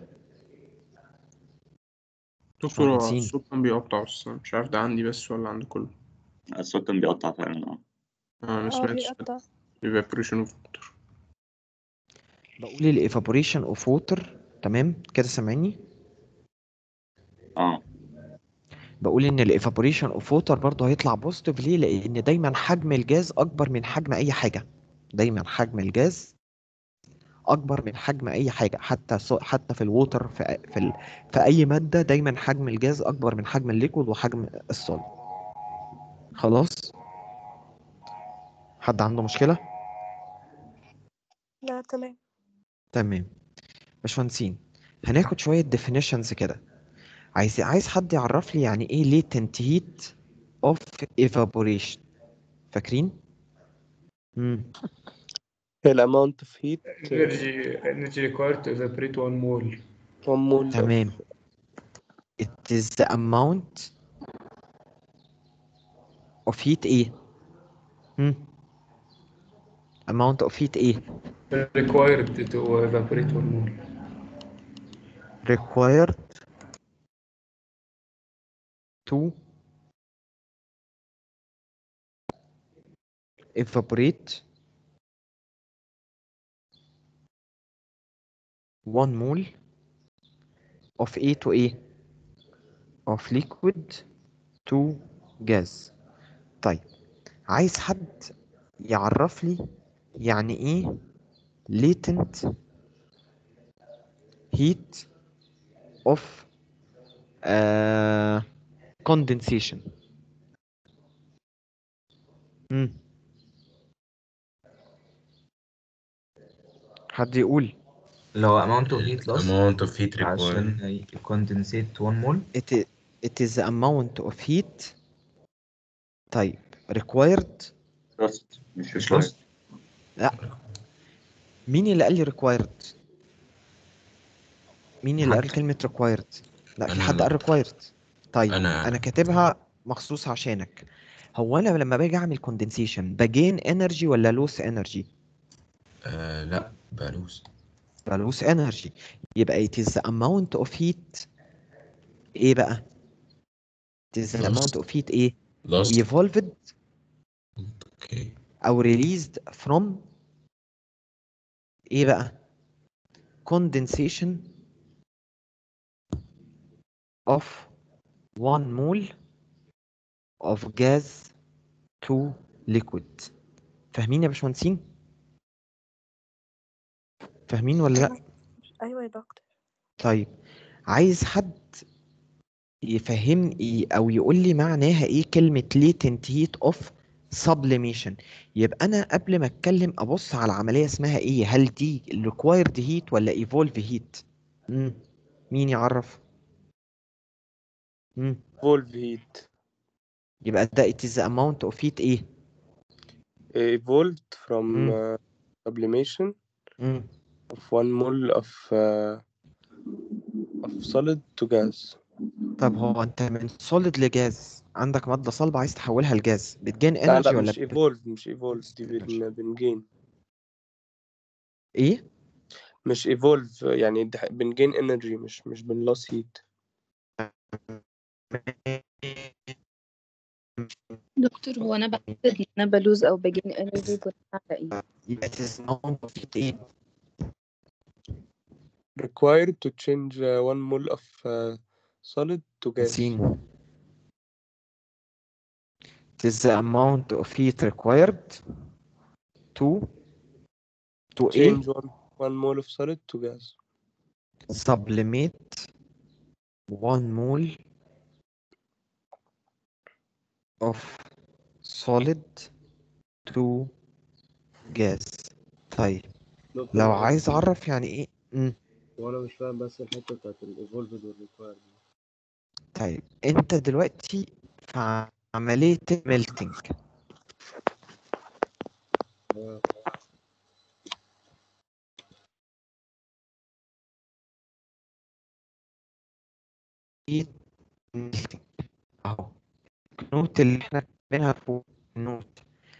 B: دكتور هو
A: مهندسين.
B: الصوت كان بيقطع بس مش عارف ده عندي بس ولا عند كله
C: الصوت كان بيقطع فعلا اه
B: أنا ما
F: اه
B: سمعتش
F: بيقطع
B: evaporation of water
A: بقول الايفابوريشن اوف ووتر تمام كده سامعني
C: اه
A: بقول ان الايفابوريشن اوف ووتر برضه هيطلع بوزيتيف ليه لان دايما حجم الجاز اكبر من حجم اي حاجه دايما حجم الجاز اكبر من حجم اي حاجه حتى سو- حتى في الووتر في في, ال... في اي ماده دايما حجم الجاز اكبر من حجم الليكويد وحجم الصلب خلاص حد عنده مشكله
F: لا تمام
A: تمام باشمهندسين هناخد شويه definitions كده عايز عايز حد يعرف لي يعني ايه latent heat of evaporation فاكرين امم
J: هي الاماونت اوف هيت
I: energy energy required to evaporate one mole
J: 1 مول
A: تمام it is the amount of heat ايه هم amount of heat ايه
I: required to evaporate one mole
A: required to evaporate one mole of A to A of liquid to gas طيب عايز حد يعرف لي يعني ايه latent heat of uh, condensation مم. حد يقول
G: اللي هو amount of heat loss
E: amount of heat required
G: عشان ي- condensate 1 mole
A: it is, it is the amount of heat طيب required
C: lost مش
G: مش
C: required.
G: lost
A: لا مين اللي قال لي required مين اللي قال
E: حد.
A: كلمة required لا في
E: أنا
A: حد
E: لا.
A: قال required طيب
E: أنا-
A: انا كاتبها مخصوص عشانك هو انا لما باجي اعمل condensation بجين energy ولا lose energy
E: آه لا بلوز
A: بلوس انرجي يبقى it is the amount of heat ايه بقى it is the
E: Lost.
A: amount of heat ايه
E: lost
A: evolved
E: اوكي
A: او released from ايه بقى condensation of one mole of gas to liquid فاهمين يا باشمهندسين فاهمين ولا لا
F: ايوه يا دكتور
A: طيب عايز حد يفهمني او يقول لي معناها ايه كلمة latent heat of sublimation يبقى انا قبل ما اتكلم ابص على العملية اسمها ايه هل دي required heat ولا evolve heat مم. مين يعرف مم.
J: evolve heat
A: يبقى ده it is the amount of heat ايه
J: evolved from
A: مم.
J: uh, sublimation
A: مم.
J: of one mole of uh, of solid to gas
A: طب هو انت من solid لجاز عندك مادة صلبة عايز تحولها لجاز بتجين
J: لا
A: energy
J: لا
A: ولا
J: مش
A: بت...
J: evolve مش evolve دي بن بنجين
A: ايه
J: مش evolve يعني ده بنجين energy مش مش بنلوس heat
D: دكتور هو انا بحسب ان انا بلوز او بجين انرجي بناء على ايه
A: يبقى it is amount of heat ايه
J: required to change uh, one mole of uh, solid to gas
A: seen it is the amount of heat required to to ايه
J: change one one mole of solid to gas
A: sublimate one mole of solid to gas طيب
K: دكتور
A: لو
K: معلش
A: عايز اعرف يعني ايه مم.
K: وانا مش فاهم بس الحته بتاعت الايفولفد والريكوايرد
A: طيب انت دلوقتي في عملية ميلتنج melting. اهو النوت اللي احنا كاتبينها فوق النوت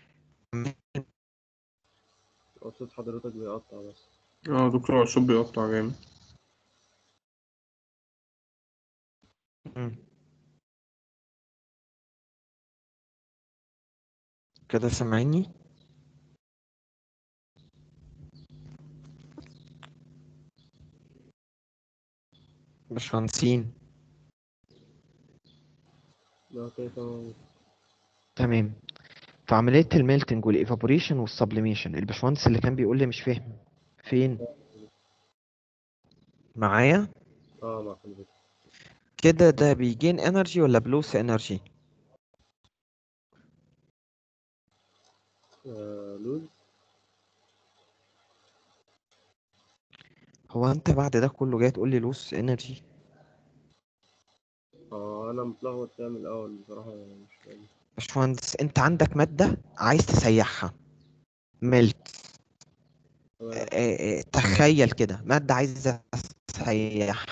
K: صوت حضرتك بيقطع بس
B: اه دكتور الصوت بيقطع جامد
A: مم. كده سامعيني باشمهندسين
K: اوكي تمام
A: تمام في عملية الميلتنج والايفابوريشن والسبليميشن الباشمهندس اللي كان بيقول لي مش فاهم فين معايا
K: اه مع حضرتك
A: كده ده بيجين انرجي ولا بلوس انرجي
K: آه لوز
A: هو انت بعد ده كله جاي تقول لي لوس انرجي
K: اه انا متلخبط فيها من الاول بصراحه مش فاهم
A: باشمهندس انت عندك مادة عايز تسيحها ميلت
K: تمام
A: تخيل كده مادة عايزة تسيحها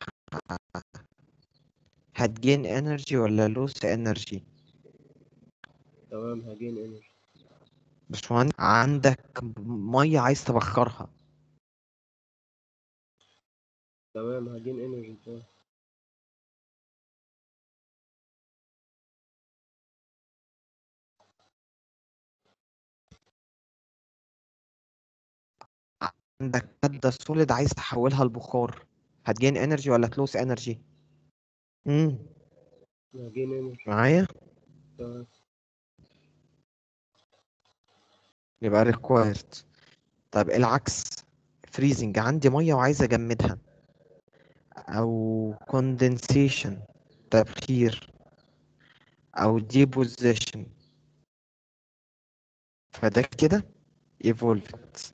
A: هتجين انرجي ولا لوس انرجي
K: تمام هجين انرجي
A: باشمهندس عندك مية عايز تبخرها
K: تمام هجين انرجي تمام
A: عندك مادة سوليد عايز تحولها لبخار هتجين انرجي ولا تلوس انرجي امم
K: هجين انرجي
A: معايا
K: تمام
A: يبقى required طب العكس فريزنج عندي مية وعايز اجمدها او condensation تبخير او deposition فده كده evolved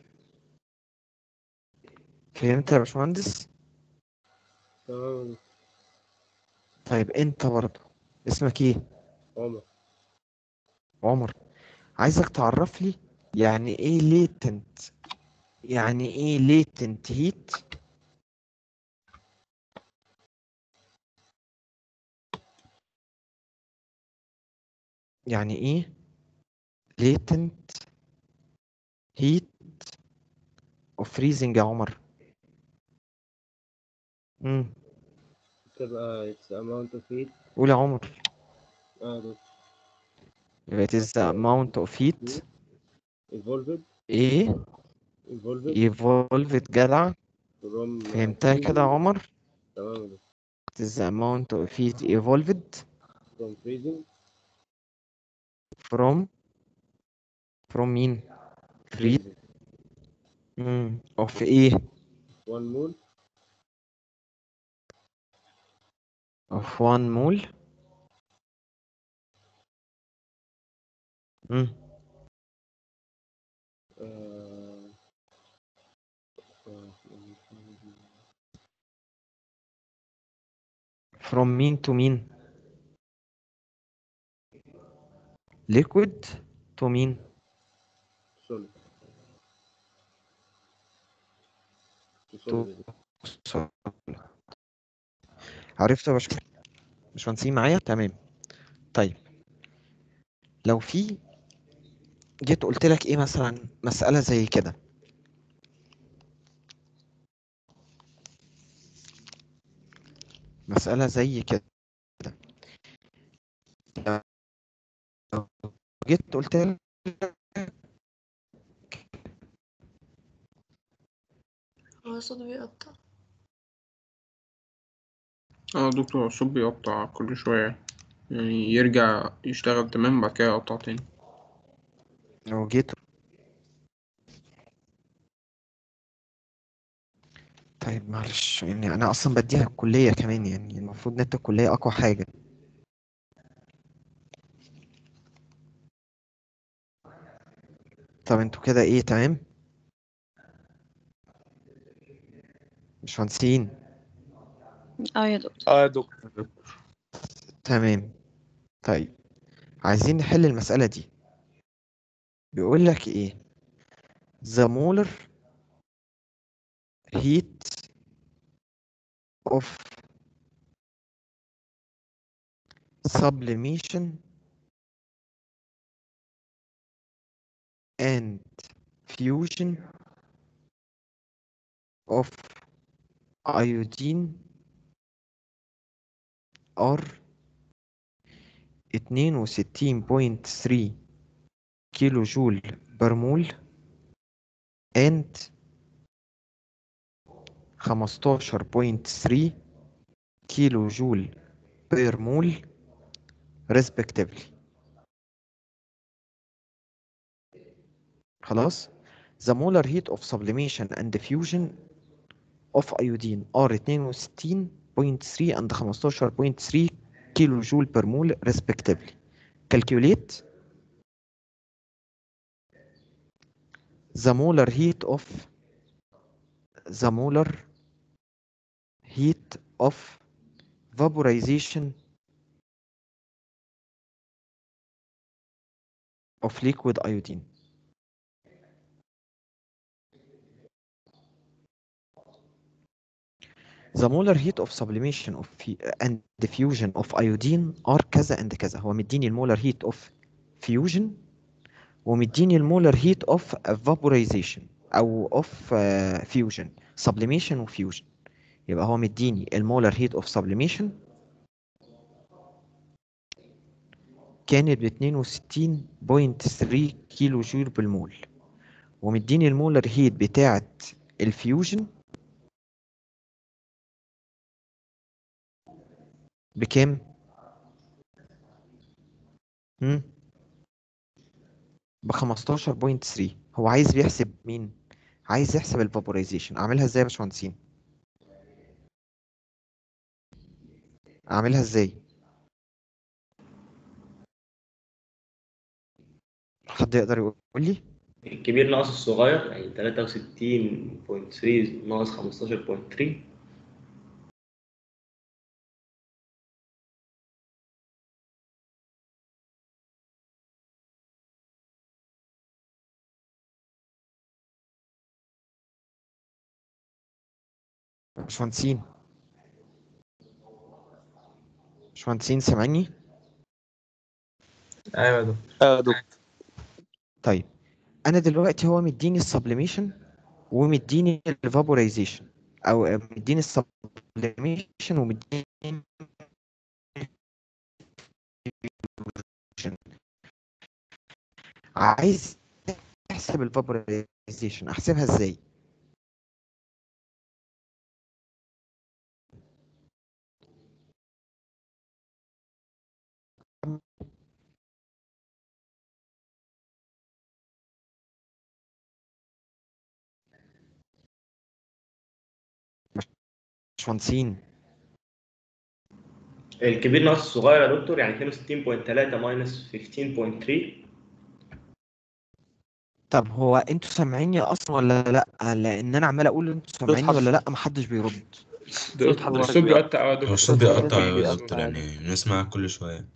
A: فهمت يا باشمهندس
K: تمام
A: طيب انت برضه اسمك ايه
K: عمر
A: عمر عايزك تعرف لي يعني ايه latent يعني ايه latent heat يعني ايه latent heat of freezing يا عمر امم
K: تبقى it's the amount of heat
A: قول يا عمر
K: اه ده
A: يبقى it is the amount of heat
K: evolved
A: ايه
K: evolved
A: evolved جدع
K: from
A: فهمتها كده يا عمر
K: تمام ده
A: it is the amount of heat evolved
K: from freezing
A: from from مين free
K: freezing
A: امم of ايه
K: one mole
A: of one mole امم
K: آه، آه،
A: from مين to مين liquid to مين
K: solid
A: to
K: solid
A: solid عرفت يا باشمهندس باشمهندسين معايا تمام طيب لو في جيت قلت لك ايه مثلا مسألة زي كده مسألة زي كده لو جيت قلت لك
H: هو الصوت بيقطع
B: اه دكتور الصوت بيقطع كل شوية يعني يرجع يشتغل تمام بعد كده يقطع تاني
A: لو جيت طيب معلش يعني انا اصلا بديها الكلية كمان يعني المفروض نت الكلية اقوى حاجة طب انتوا كده ايه تمام مش مهندسين
D: اه يا دكتور
J: اه يا دكتور
A: تمام طيب عايزين نحل المسألة دي بيقول لك ايه the molar heat of sublimation and fusion of iodine are 62.3 كيلو جول بر مول and 15.3 كيلو جول بير مول respectively خلاص the molar heat of sublimation and diffusion of iodine are 62.3 and 15.3 كيلو جول بير مول respectively calculate the molar heat of the molar heat of vaporization of liquid iodine The molar heat of sublimation of fu- and diffusion of iodine are كذا and كذا هو مديني المولر heat of fusion ومديني المولر heat of vaporization او of uh, fusion sublimation و fusion يبقى هو مديني المولر heat of sublimation كانت ب 62.3 كيلو جول بالمول ومديني المولر هيت بتاعت الفيوجن بكام؟ هم؟ ب 15.3 هو عايز بيحسب مين؟ عايز يحسب الفابورايزيشن اعملها ازاي يا باشمهندسين؟ اعملها ازاي؟ حد يقدر يقول لي؟
L: الكبير ناقص الصغير يعني تلاتة وستين بوينت ثري ناقص خمستاشر بوينت ثري
A: باشمهندسين باشمهندسين سامعني؟
I: ايوه يا دكتور
J: اه يا دكتور
A: طيب انا دلوقتي هو مديني السبليميشن ومديني الفابورايزيشن او مديني السبليميشن ومديني عايز احسب الفابورايزيشن احسبها ازاي باشمهندسين
L: الكبير ناقص الصغير يا دكتور يعني 62.3 ماينس 15.3
A: طب هو انتوا سامعيني اصلا ولا لا لان انا عمال اقول انتوا سامعيني ولا لا محدش بيرد
B: صوت حضرتك الصوت بيقطع اه يا
E: هو
B: دكتور
E: الصوت
B: صوت
E: بيقطع
B: حضرتك
E: يا
B: بيقطع
E: دكتور يعني بنسمع كل شوية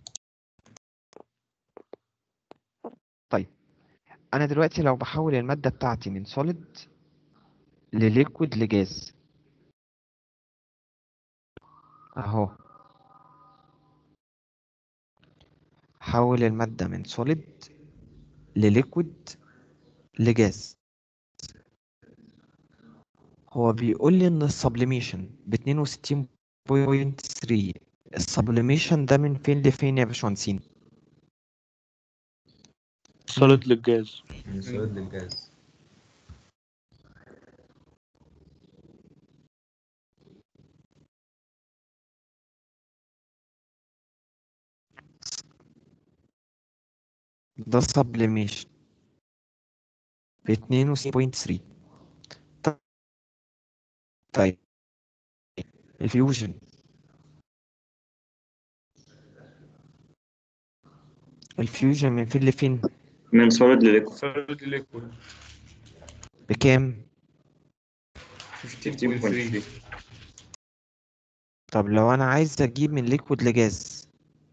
A: طيب انا دلوقتي لو بحول المادة بتاعتي من سوليد لليكويد لجاز اهو حول المادة من سوليد لليكويد لجاز هو بيقول لي ان السبليميشن ب 62.3 السبليميشن ده من فين لفين يا باشمهندسين
J: سوليد للجاز
E: من سوليد للجاز
A: ده سبليميشن ب 62.3 طيب الفيوجن الفيوجن من فين لفين
C: من سوليد لليكويد
B: سوليد ليكويد
A: بكام
B: 15.3
A: طب لو انا عايز اجيب من ليكويد لجاز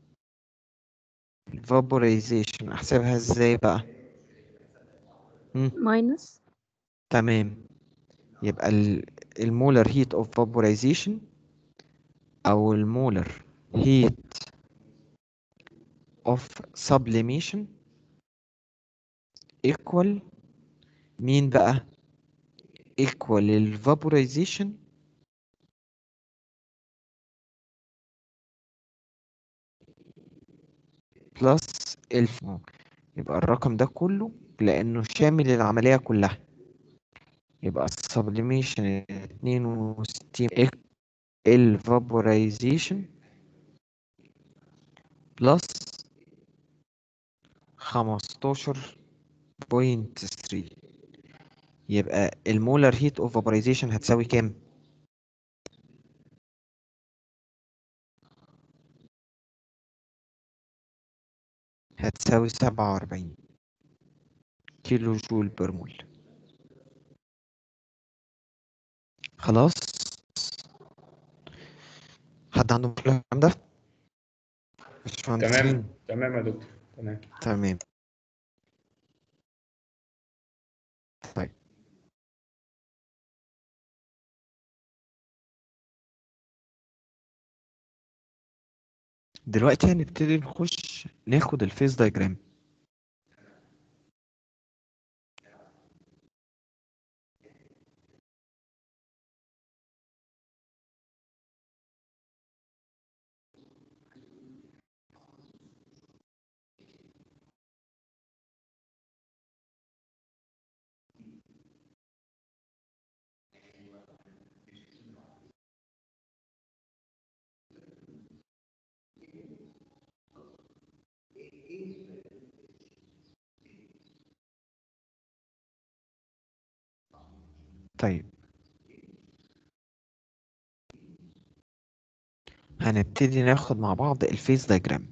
A: الفابورايزيشن احسبها ازاي بقى مم.
D: ماينس
A: تمام يبقى المولر هيت اوف فابورايزيشن او المولر هيت اوف سبليميشن equal مين بقى equal الفابورايزيشن بلس الف يبقى الرقم ده كله لانه شامل العملية كلها يبقى السبليميشن اتنين وستين الفابورايزيشن بلس خمستاشر بوينت ثري يبقى المولر هيت اوف فابورايزيشن هتساوي كام؟ هتساوي سبعة وأربعين كيلو جول بر مول خلاص حد عنده مشكلة في الكلام ده؟ باشمهندسين
B: تمام تمام يا دكتور تمام
A: تمام طيب دلوقتي هنبتدي نخش ناخد الفيز دايجرام طيب هنبتدي ناخد مع بعض الفيز دايجرام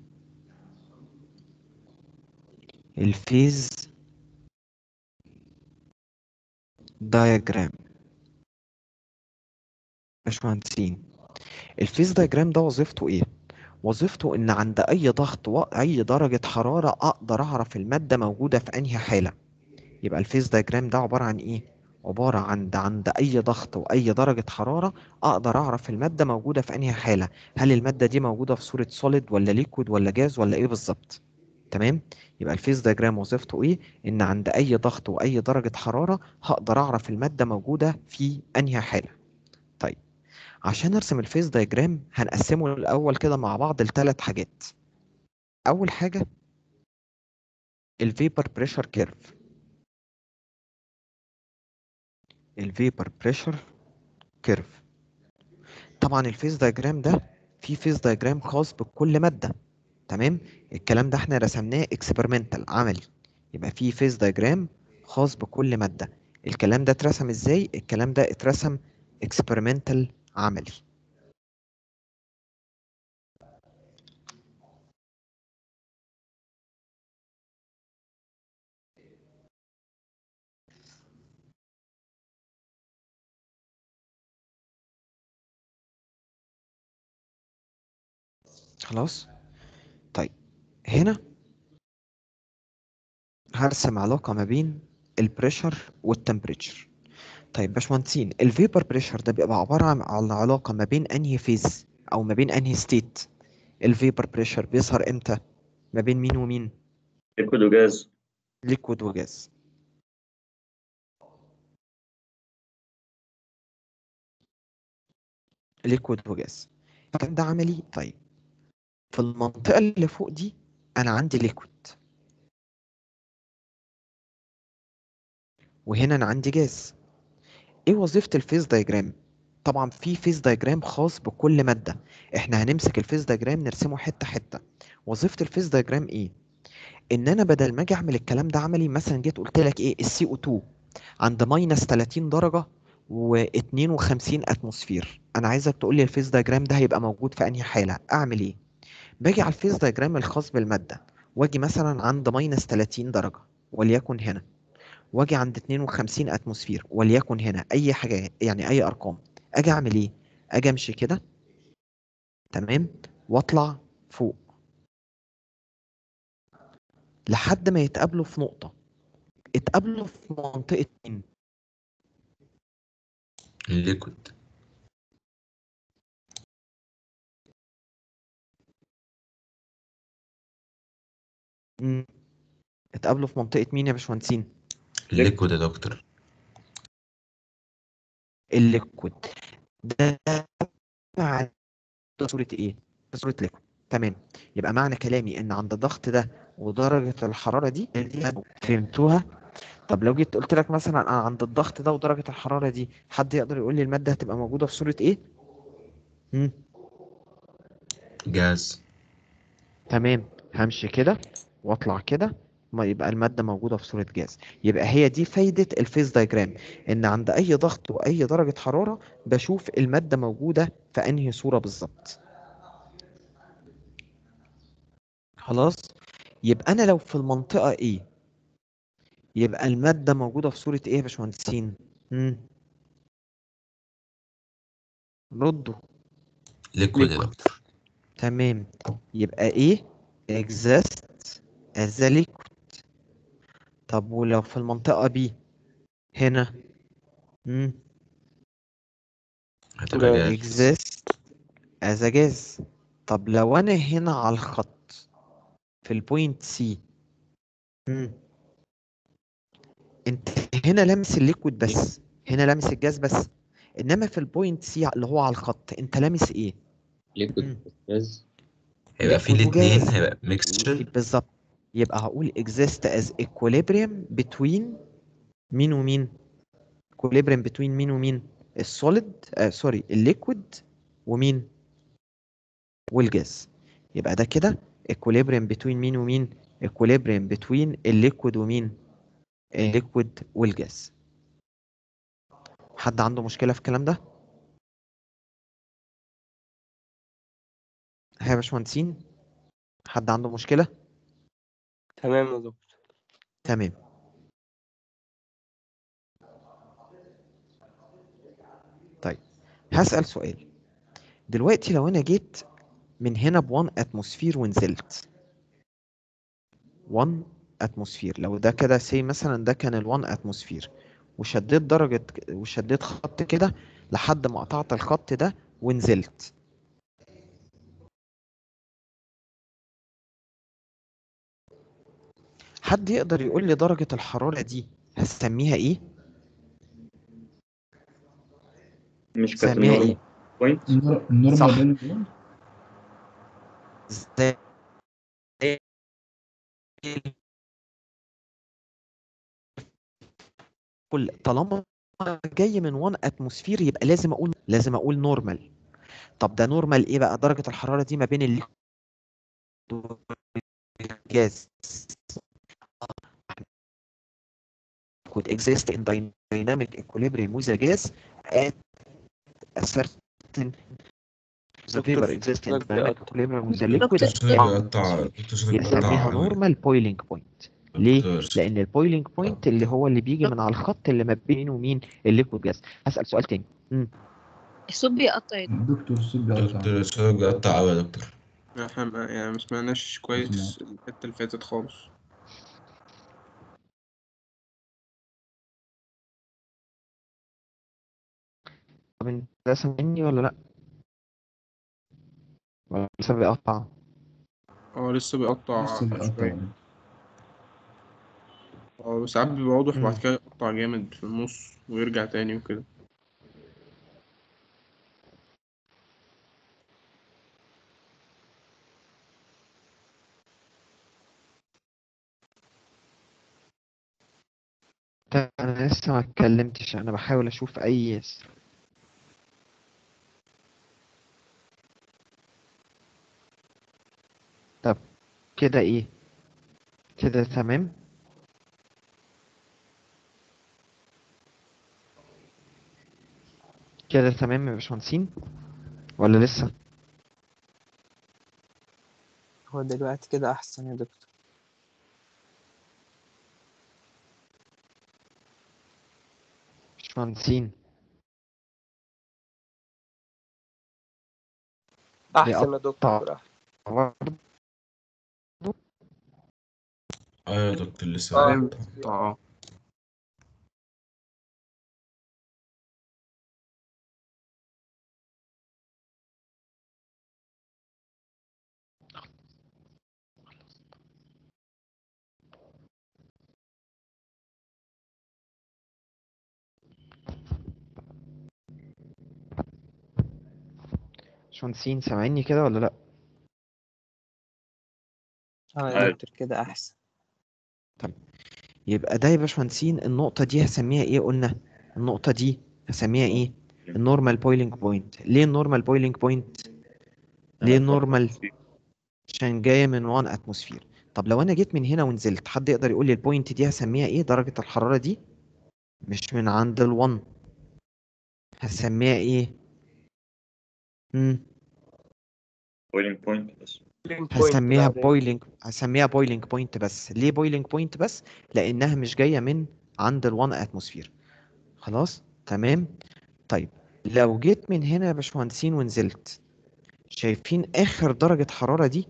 A: الفيز دايجرام باشمهندسين الفيز دايجرام ده وظيفته ايه وظيفته ان عند اي ضغط واي درجة حرارة اقدر اعرف المادة موجودة في انهي حالة يبقى الفيز دايجرام ده عبارة عن ايه عبارة عن عند اي ضغط واي درجة حرارة اقدر اعرف المادة موجودة في انهي حالة هل المادة دي موجودة في صورة سوليد ولا ليكويد ولا جاز ولا ايه بالظبط تمام يبقى الفيز دايجرام وظيفته ايه ان عند اي ضغط واي درجة حرارة هقدر اعرف المادة موجودة في انهي حالة طيب عشان ارسم الفيز دايجرام هنقسمه الاول كده مع بعض لثلاث حاجات اول حاجة الفيبر بريشر كيرف الفيبر بريشر كيرف طبعا الفيز دايجرام ده في فيز دايجرام خاص بكل مادة تمام الكلام ده احنا رسمناه اكسبيرمنتال عملي يبقى في فيز دايجرام خاص بكل مادة الكلام ده اترسم ازاي الكلام ده اترسم اكسبيرمنتال عملي خلاص طيب هنا هرسم علاقة ما بين البريشر والتمبريتشر طيب باشمهندسين الفيبر بريشر ده بيبقى عبارة عن عن علاقة ما بين انهي فيز او ما بين انهي ستيت الفيبر بريشر بيظهر امتى ما بين مين ومين
C: ليكويد وجاز
A: ليكويد وجاز ليكويد وجاز الكلام ده عملي طيب في المنطقة اللي فوق دي أنا عندي ليكويد وهنا أنا عندي جاز إيه وظيفة الفيز دايجرام؟ طبعا في فيز دايجرام خاص بكل مادة إحنا هنمسك الفيز دايجرام نرسمه حتة حتة وظيفة الفيز دايجرام إيه؟ إن أنا بدل ما أجي أعمل الكلام ده عملي مثلا جيت قلت لك إيه السي او 2 عند ماينس 30 درجة و52 اتموسفير انا عايزك تقول لي الفيز دايجرام ده هيبقى موجود في انهي حاله اعمل ايه باجي على الفيز دايجرام الخاص بالماده واجي مثلا عند ماينس 30 درجه وليكن هنا واجي عند 52 اتموسفير وليكن هنا اي حاجه يعني اي ارقام اجي اعمل ايه اجي امشي كده تمام واطلع فوق لحد ما يتقابلوا في نقطه اتقابلوا في منطقه مين
E: الليكويد
A: مم. اتقابلوا في منطقة مين يا باشمهندسين؟
E: الليكويد يا دكتور
A: الليكويد ده معنى ده صورة ايه؟ ده صورة ليكويد تمام يبقى معنى كلامي ان عند الضغط ده ودرجة الحرارة دي فهمتوها؟ طب لو جيت قلت لك مثلا انا عند الضغط ده ودرجة الحرارة دي حد يقدر يقول لي المادة هتبقى موجودة في صورة ايه؟ مم.
E: جاز
A: تمام همشي كده واطلع كده ما يبقى المادة موجودة في صورة جاز يبقى هي دي فايدة الفيز دايجرام ان عند اي ضغط واي درجة حرارة بشوف المادة موجودة في انهي صورة بالظبط خلاص يبقى انا لو في المنطقة ايه يبقى المادة موجودة في صورة ايه يا باشمهندسين مم. ردوا
E: ليكويد يا دكتور
A: تمام يبقى ايه exist as a liquid طب ولو في المنطقة B هنا مم.
E: هتبقى جاز
A: exist as a gas طب لو انا هنا على الخط في البوينت C مم. انت هنا لامس الليكويد بس هنا لامس الجاز بس انما في البوينت سي اللي هو على الخط انت لامس ايه
L: ليكويد جاز
E: هيبقى في
A: ليكويد
E: الاتنين
A: وجاز.
E: هيبقى ميكستشر
A: بالظبط يبقى هقول exist as equilibrium between مين ومين equilibrium between مين ومين السوليد آه سوري الليكويد ومين والجاز يبقى ده كده equilibrium between مين ومين equilibrium between الليكويد ومين الليكويد والجاز حد عنده مشكلة في الكلام ده ها يا باشمهندسين حد عنده مشكلة
B: تمام يا دكتور
A: تمام طيب هسأل سؤال دلوقتي لو انا جيت من هنا ب 1 اتموسفير ونزلت 1 اتموسفير لو ده كده سي مثلا ده كان ال 1 اتموسفير وشديت درجة وشديت خط كده لحد ما قطعت الخط ده ونزلت حد يقدر يقول لي درجة الحرارة دي هسميها ايه
C: مش كانت
A: سميها
C: النورم
A: ايه
C: بوينت
G: النور- النورمال
A: صح.
G: بين الجول
A: زي كل طالما جاي من 1 اتموسفير يبقى لازم اقول لازم اقول نورمال طب ده نورمال ايه بقى درجة الحرارة دي ما بين الليكويد والجاز could exist in dynamic equilibrium with a gas at a certain the vapor exists in dynamic equilibrium with the liquid
E: دكتور صوتك
A: at
E: بيقطع دكتور صوتك
A: يسميها
E: بيقطع أوي.
A: نورمال بويلينج بوينت ليه؟
E: دكتور
A: لأن البويلينج بوينت اللي هو اللي بيجي من على الخط اللي ما بينه ومين الليكويد جاز هسأل سؤال تاني مم.
D: الصوت بيقطع يا دكتور.
G: دكتور الصوت بيقطع
E: دكتور صوتك بيقطع أوي يا دكتور
B: احنا ما- يعني ما سمعناش كويس الحتة اللي فاتت خالص
A: طب انت سامعني ولا لأ؟ ولا لسه بيقطع؟
B: اه لسه بيقطع
G: لسه بيقطع
B: شوية اه ساعات بيبقى واضح وبعد
A: مم.
B: كده يقطع جامد في النص ويرجع تاني وكده
A: ده أنا لسه ما اتكلمتش أنا بحاول أشوف أي طب كده إيه؟ كده تمام؟ كده تمام يا باشمهندسين ولا لسه؟
M: هو دلوقتي كده أحسن يا دكتور
A: باشمهندسين
M: أحسن يا دكتور
A: بيقطع
M: أحسن
A: برضه
E: اه يا دكتور لسه
M: آه.
B: تمام
E: بيقطع
B: اه
A: باشمهندسين سامعيني كده ولا لأ؟
M: اه يا
C: أيوة.
M: دكتور كده أحسن
A: يبقى ده يا باشمهندسين النقطة دي هسميها ايه قلنا؟ النقطة دي هسميها ايه؟ النورمال بويلينج بوينت ليه النورمال بويلينج بوينت؟ ليه النورمال؟ عشان جاية من 1 اتموسفير طب لو انا جيت من هنا ونزلت حد يقدر يقول لي البوينت دي هسميها ايه درجة الحرارة دي مش من عند ال1 هسميها ايه امم
C: بويلينج بوينت بس
A: هسميها بويلينج هسميها بويلينج بوينت بس ليه بويلينج بوينت بس لانها مش جاية من عند ال1 اتموسفير خلاص تمام طيب لو جيت من هنا يا باشمهندسين ونزلت شايفين اخر درجة حرارة دي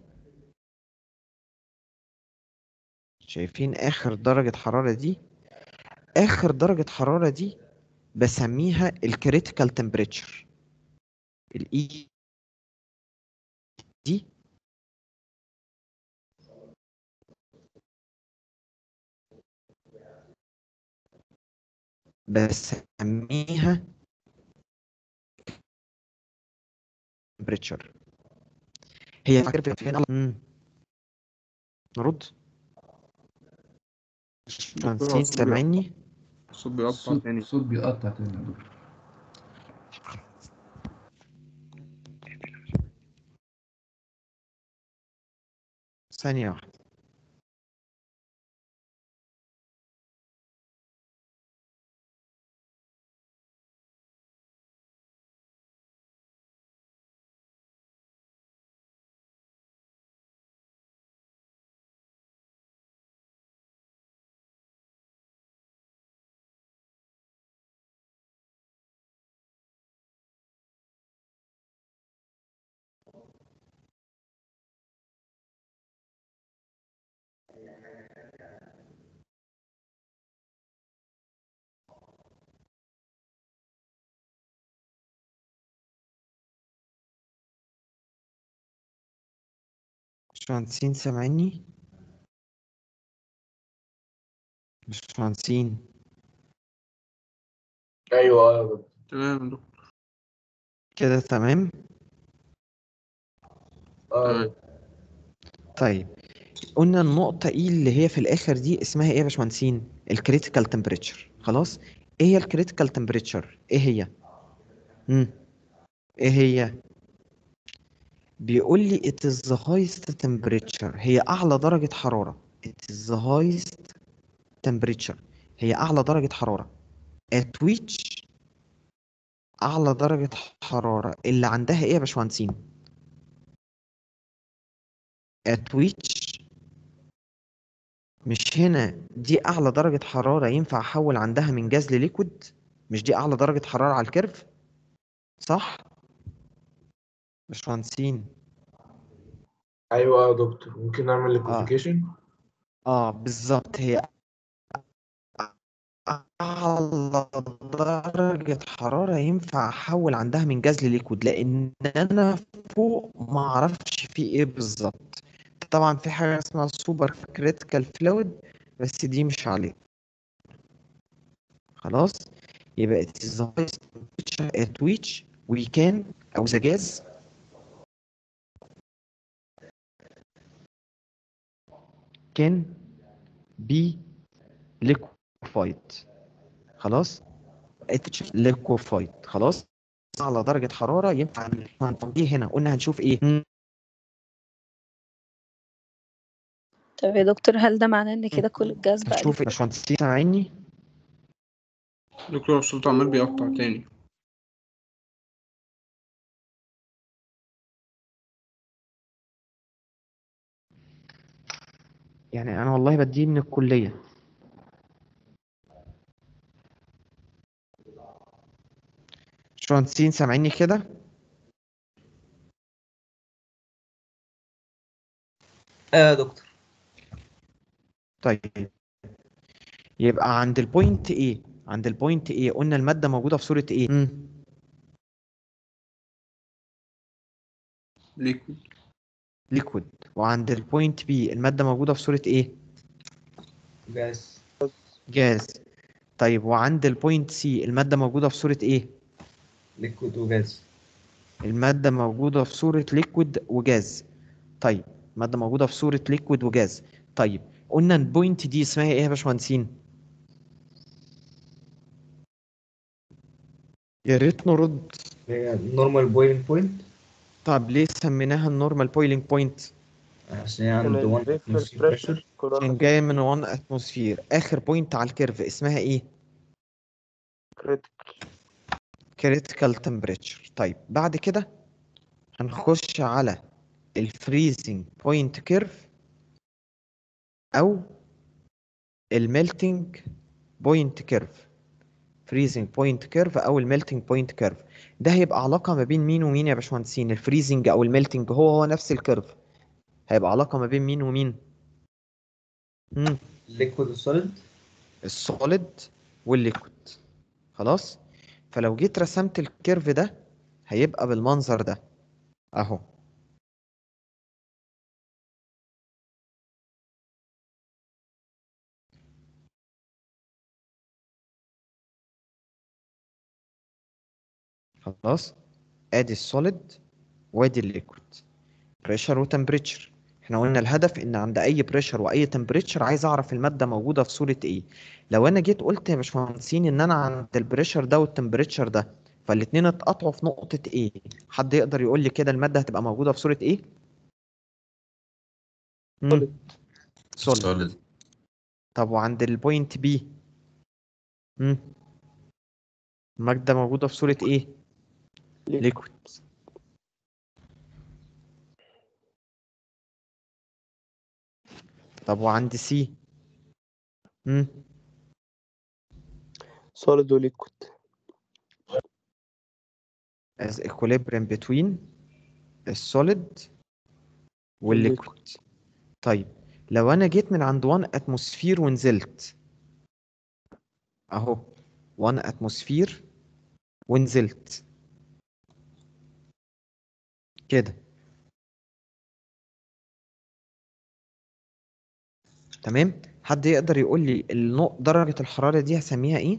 A: شايفين اخر درجة حرارة دي اخر درجة حرارة دي بسميها الكريتيكال تمبريتشر الاي دي بسميها تمبريتشر هي فاكر فين امم نرد
B: دكتور هو
A: فرانسين
B: الصوت بيقطع
A: سامعني
B: الصوت بيقطع
G: الصوت
B: تاني
G: الصوت بيقطع تاني يا دكتور
A: ثانية واحدة باشمهندسين سامعيني باشمهندسين
I: ايوه اه يا دكتور
B: تمام يا دكتور
A: كده تمام
I: اه
A: طيب قلنا النقطة ايه اللي هي في الآخر دي اسمها ايه يا باشمهندسين؟ الكريتيكال تمبريتشر خلاص؟ ايه هي الكريتيكال تمبريتشر؟ ايه هي؟ مم. ايه هي؟ بيقول لي it is the highest temperature هي أعلى درجة حرارة it is the highest temperature هي أعلى درجة حرارة at which أعلى درجة حرارة اللي عندها ايه يا باشمهندسين؟ at which مش هنا دي أعلى درجة حرارة ينفع أحول عندها من جاز لليكويد مش دي أعلى درجة حرارة على الكيرف صح؟ باشمهندسين
I: ايوه اه يا دكتور ممكن نعمل ليكوفيكيشن
A: اه بالظبط هي أعلى درجة حرارة ينفع أحول عندها من جاز لليكويد لأن أنا فوق ما أعرفش فيه إيه بالظبط طبعا في حاجة اسمها سوبر كريتيكال فلويد بس دي مش عليه خلاص يبقى it is the highest temperature at which we can أو the gas can be liquefied خلاص It's liquefied خلاص على درجة حرارة ينفع دي هنا قلنا هنشوف ايه
D: طب يا دكتور هل ده معناه ان كده كل الجاز بقى
A: هنشوف يا باشمهندسين سامعيني
B: دكتور الصوت عمال بيقطع تاني
A: يعني انا والله بديه من الكلية باشمهندسين سامعيني كده
M: ايوه يا دكتور
A: طيب يبقى عند البوينت ايه عند البوينت ايه قلنا المادة موجودة في صورة ايه مم.
B: ليكويد
A: ليكويد وعند البوينت بي المادة موجودة في صورة ايه
M: جاز
A: جاز طيب وعند البوينت سي المادة موجودة في صورة ايه
M: ليكويد وجاز
A: المادة موجودة في صورة ليكويد وجاز طيب المادة موجودة في صورة ليكويد وجاز طيب قلنا البوينت دي اسمها ايه يا باشمهندسين يا ريت نرد
M: هي نورمال بويلنج بوينت
A: طب ليه سميناها النورمال بويلينج بوينت
M: عشان هي عند 1 atmosphere pressure
A: عشان جاية من 1 اتموسفير اخر بوينت على الكيرف اسمها ايه كريتيكال تمبريتشر طيب بعد كده هنخش على الفريزنج بوينت كيرف او الميلتنج بوينت كيرف فريزنج بوينت كيرف او الميلتنج بوينت كيرف ده هيبقى علاقه ما بين مين ومين يا باشمهندسين الفريزنج او الميلتنج هو هو نفس الكيرف هيبقى علاقه ما بين مين ومين امم
M: ليكويد وسوليد
A: السوليد والليكويد خلاص فلو جيت رسمت الكيرف ده هيبقى بالمنظر ده اهو خلاص ادي السوليد وادي الليكويد بريشر وتمبريتشر احنا قلنا الهدف ان عند اي بريشر واي تمبريتشر عايز اعرف الماده موجوده في صوره ايه لو انا جيت قلت يا باشمهندسين ان انا عند البريشر ده والتمبريتشر ده فالاتنين اتقطعوا في نقطه ايه حد يقدر يقول لي كده الماده هتبقى موجوده في صوره ايه سوليد سوليد
E: سوليد
A: طب وعند البوينت بي امم الماده موجوده في صوره ايه ليكويد طب وعند سي امم
K: solid وليكويد
A: as equilibrium between السوليد والليكويد طيب لو انا جيت من عند 1 اتموسفير ونزلت اهو 1 اتموسفير ونزلت كده تمام حد يقدر يقول لي النق... درجة الحرارة دي هسميها ايه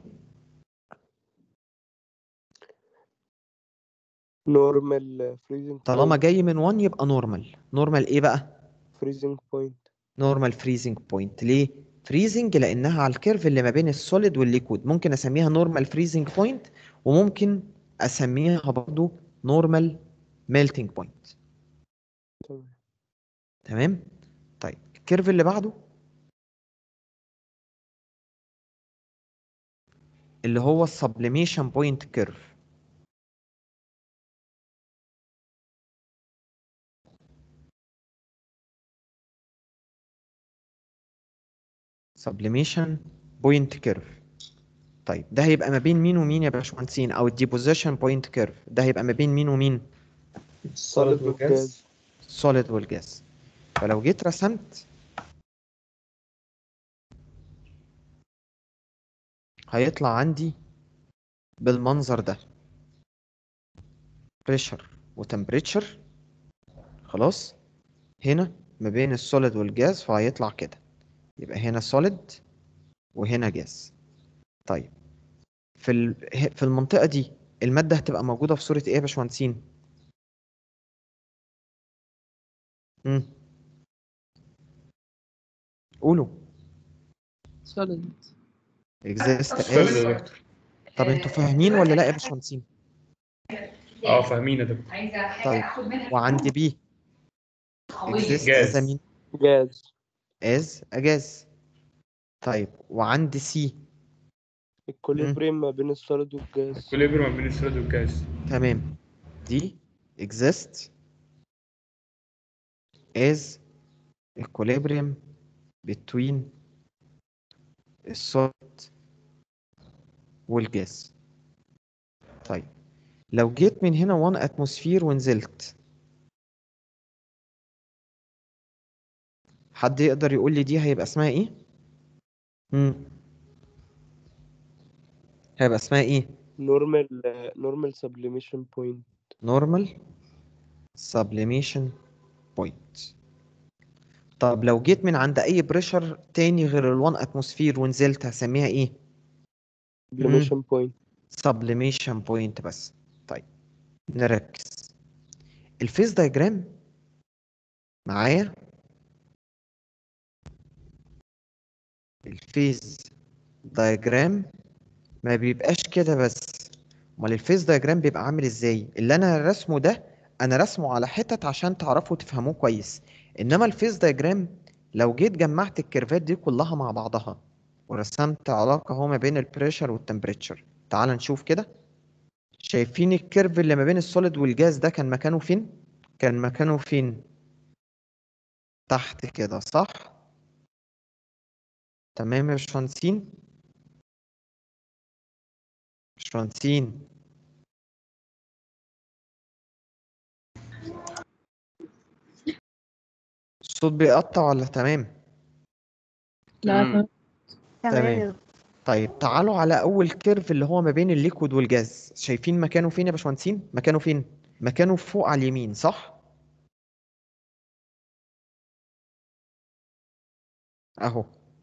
J: نورمال فريزنج
A: طالما جاي من 1 يبقى نورمال نورمال ايه بقى
J: فريزنج بوينت
A: نورمال فريزنج بوينت ليه فريزنج لانها على الكيرف اللي ما بين السوليد والليكويد ممكن اسميها نورمال فريزنج بوينت وممكن اسميها برضو نورمال ميلتنج بوينت
J: تمام
A: تمام طيب الكيرف اللي بعده اللي هو السبليميشن بوينت كيرف سبليميشن بوينت كيرف طيب ده هيبقى ما بين مين ومين يا باشمهندسين او الديبوزيشن بوينت كيرف ده هيبقى ما بين مين ومين
J: solid والجاز
A: solid والجاز فلو جيت رسمت هيطلع عندي بالمنظر ده pressure وتمبريتشر خلاص هنا ما بين السوليد والجاز فهيطلع كده يبقى هنا سوليد وهنا جاز طيب في ال- ه- في المنطقة دي المادة هتبقى موجودة في صورة ايه يا باشمهندسين؟ امم قولوا
N: solid
A: exist
O: Solid
A: as
O: يا دكتور
A: طب انتوا فاهمين ولا لا يا باشمهندسين؟
O: اه فاهمين يا دكتور
A: طيب وعند بي exist
O: جاز.
A: as a مين؟
J: جاز
A: as a gas طيب وعند سي
J: الكوليبريم ما بين السوليد والجاز
O: كوليبر ما بين السوليد والجاز
A: تمام دي exist as equilibrium between السوليد والجاز طيب لو جيت من هنا 1 اتموسفير ونزلت حد يقدر يقول لي دي هيبقى اسمها ايه؟ امم هيبقى اسمها ايه؟
J: نورمال نورمال سبليميشن بوينت
A: normal sublimation point طب لو جيت من عند اي بريشر تاني غير ال 1 اتموسفير ونزلت هسميها ايه
J: سبليميشن بوينت
A: sublimation point بس طيب نركز الفيز دايجرام معايا الفيز دايجرام ما بيبقاش كده بس امال الفيز دايجرام بيبقى عامل ازاي اللي انا رسمه ده انا رسمه على حتت عشان تعرفوا تفهموه كويس انما الفيز دايجرام لو جيت جمعت الكيرفات دي كلها مع بعضها ورسمت علاقة اهو ما بين البريشر والتمبريتشر تعال نشوف كده شايفين الكيرف اللي ما بين السوليد والجاز ده كان مكانه فين كان مكانه فين تحت كده صح تمام يا باشمهندسين باشمهندسين الصوت بيقطع ولا تمام
N: لا
B: تمام.
A: تمام طيب تعالوا على اول كيرف اللي هو ما بين الليكويد والجاز شايفين مكانه فين يا باشمهندسين مكانه فين مكانه فوق على اليمين صح اهو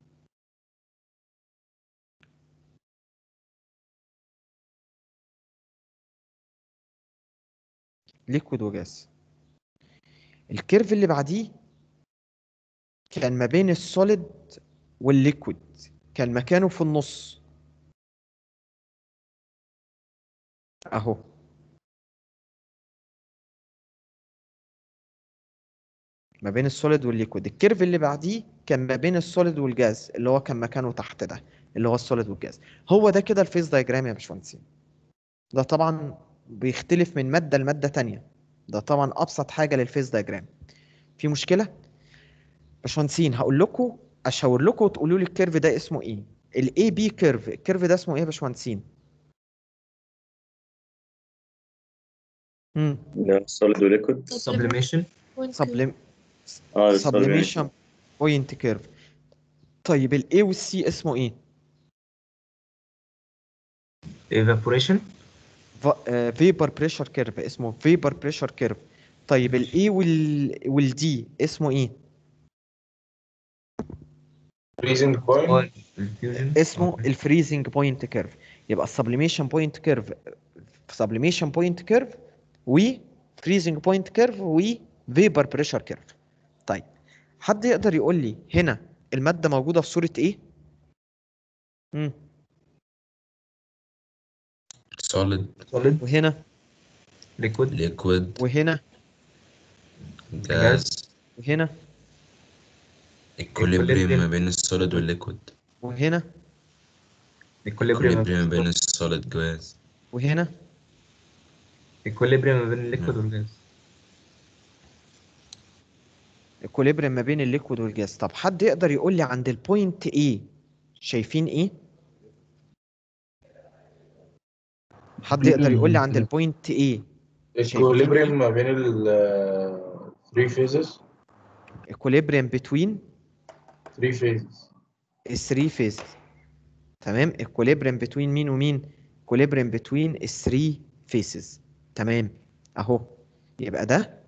A: ليكويد وجاز الكيرف اللي بعديه كان ما بين السوليد والليكويد كان مكانه في النص اهو ما بين السوليد والليكويد الكيرف اللي بعديه كان ما بين السوليد والجاز اللي هو كان مكانه تحت ده اللي هو السوليد والجاز هو ده كده الفيز دايجرام يا باشمهندسين ده طبعا بيختلف من مادة لمادة تانية ده طبعا أبسط حاجة للفيز دايجرام في مشكلة باشمهندسين هقول لكم أشاور لكم وتقولوا لي الكيرف ده اسمه إيه الاي بي كيرف الكيرف ده اسمه إيه يا باشمهندسين امم
C: سوليد وليكويد
E: sublimation
A: سبليم
C: اه
A: سبليميشن بوينت كيرف طيب الاي والسي اسمه ايه
E: evaporation
A: فيبر بريشر كيرف اسمه فيبر بريشر كيرف طيب الاي وال والدي اسمه ايه
I: freezing point
A: اسمه الفريزنج بوينت كيرف يبقى السبليميشن بوينت كيرف سبليميشن بوينت كيرف و فريزنج بوينت كيرف و فيبر بريشر كيرف طيب حد يقدر يقول لي هنا المادة موجودة في صورة ايه؟ مم.
E: solid
A: وهنا
M: liquid
E: liquid
A: وهنا
E: gas
A: وهنا
E: equilibrium ما بين السوليد والليكويد
A: وهنا
M: equilibrium
E: equilibrium ما بين السوليد جاز
A: وهنا
M: equilibrium ما بين الليكويد والجاز
A: equilibrium ما بين الليكويد والجاز طب حد يقدر يقول لي عند البوينت ايه شايفين ايه حد يقدر يقول لي عند البوينت ايه
I: equilibrium ما بين ال three phases
A: equilibrium between
I: three phases
A: الثري فيز تمام equilibrium between مين ومين equilibrium between الثري فيسز تمام اهو يبقى ده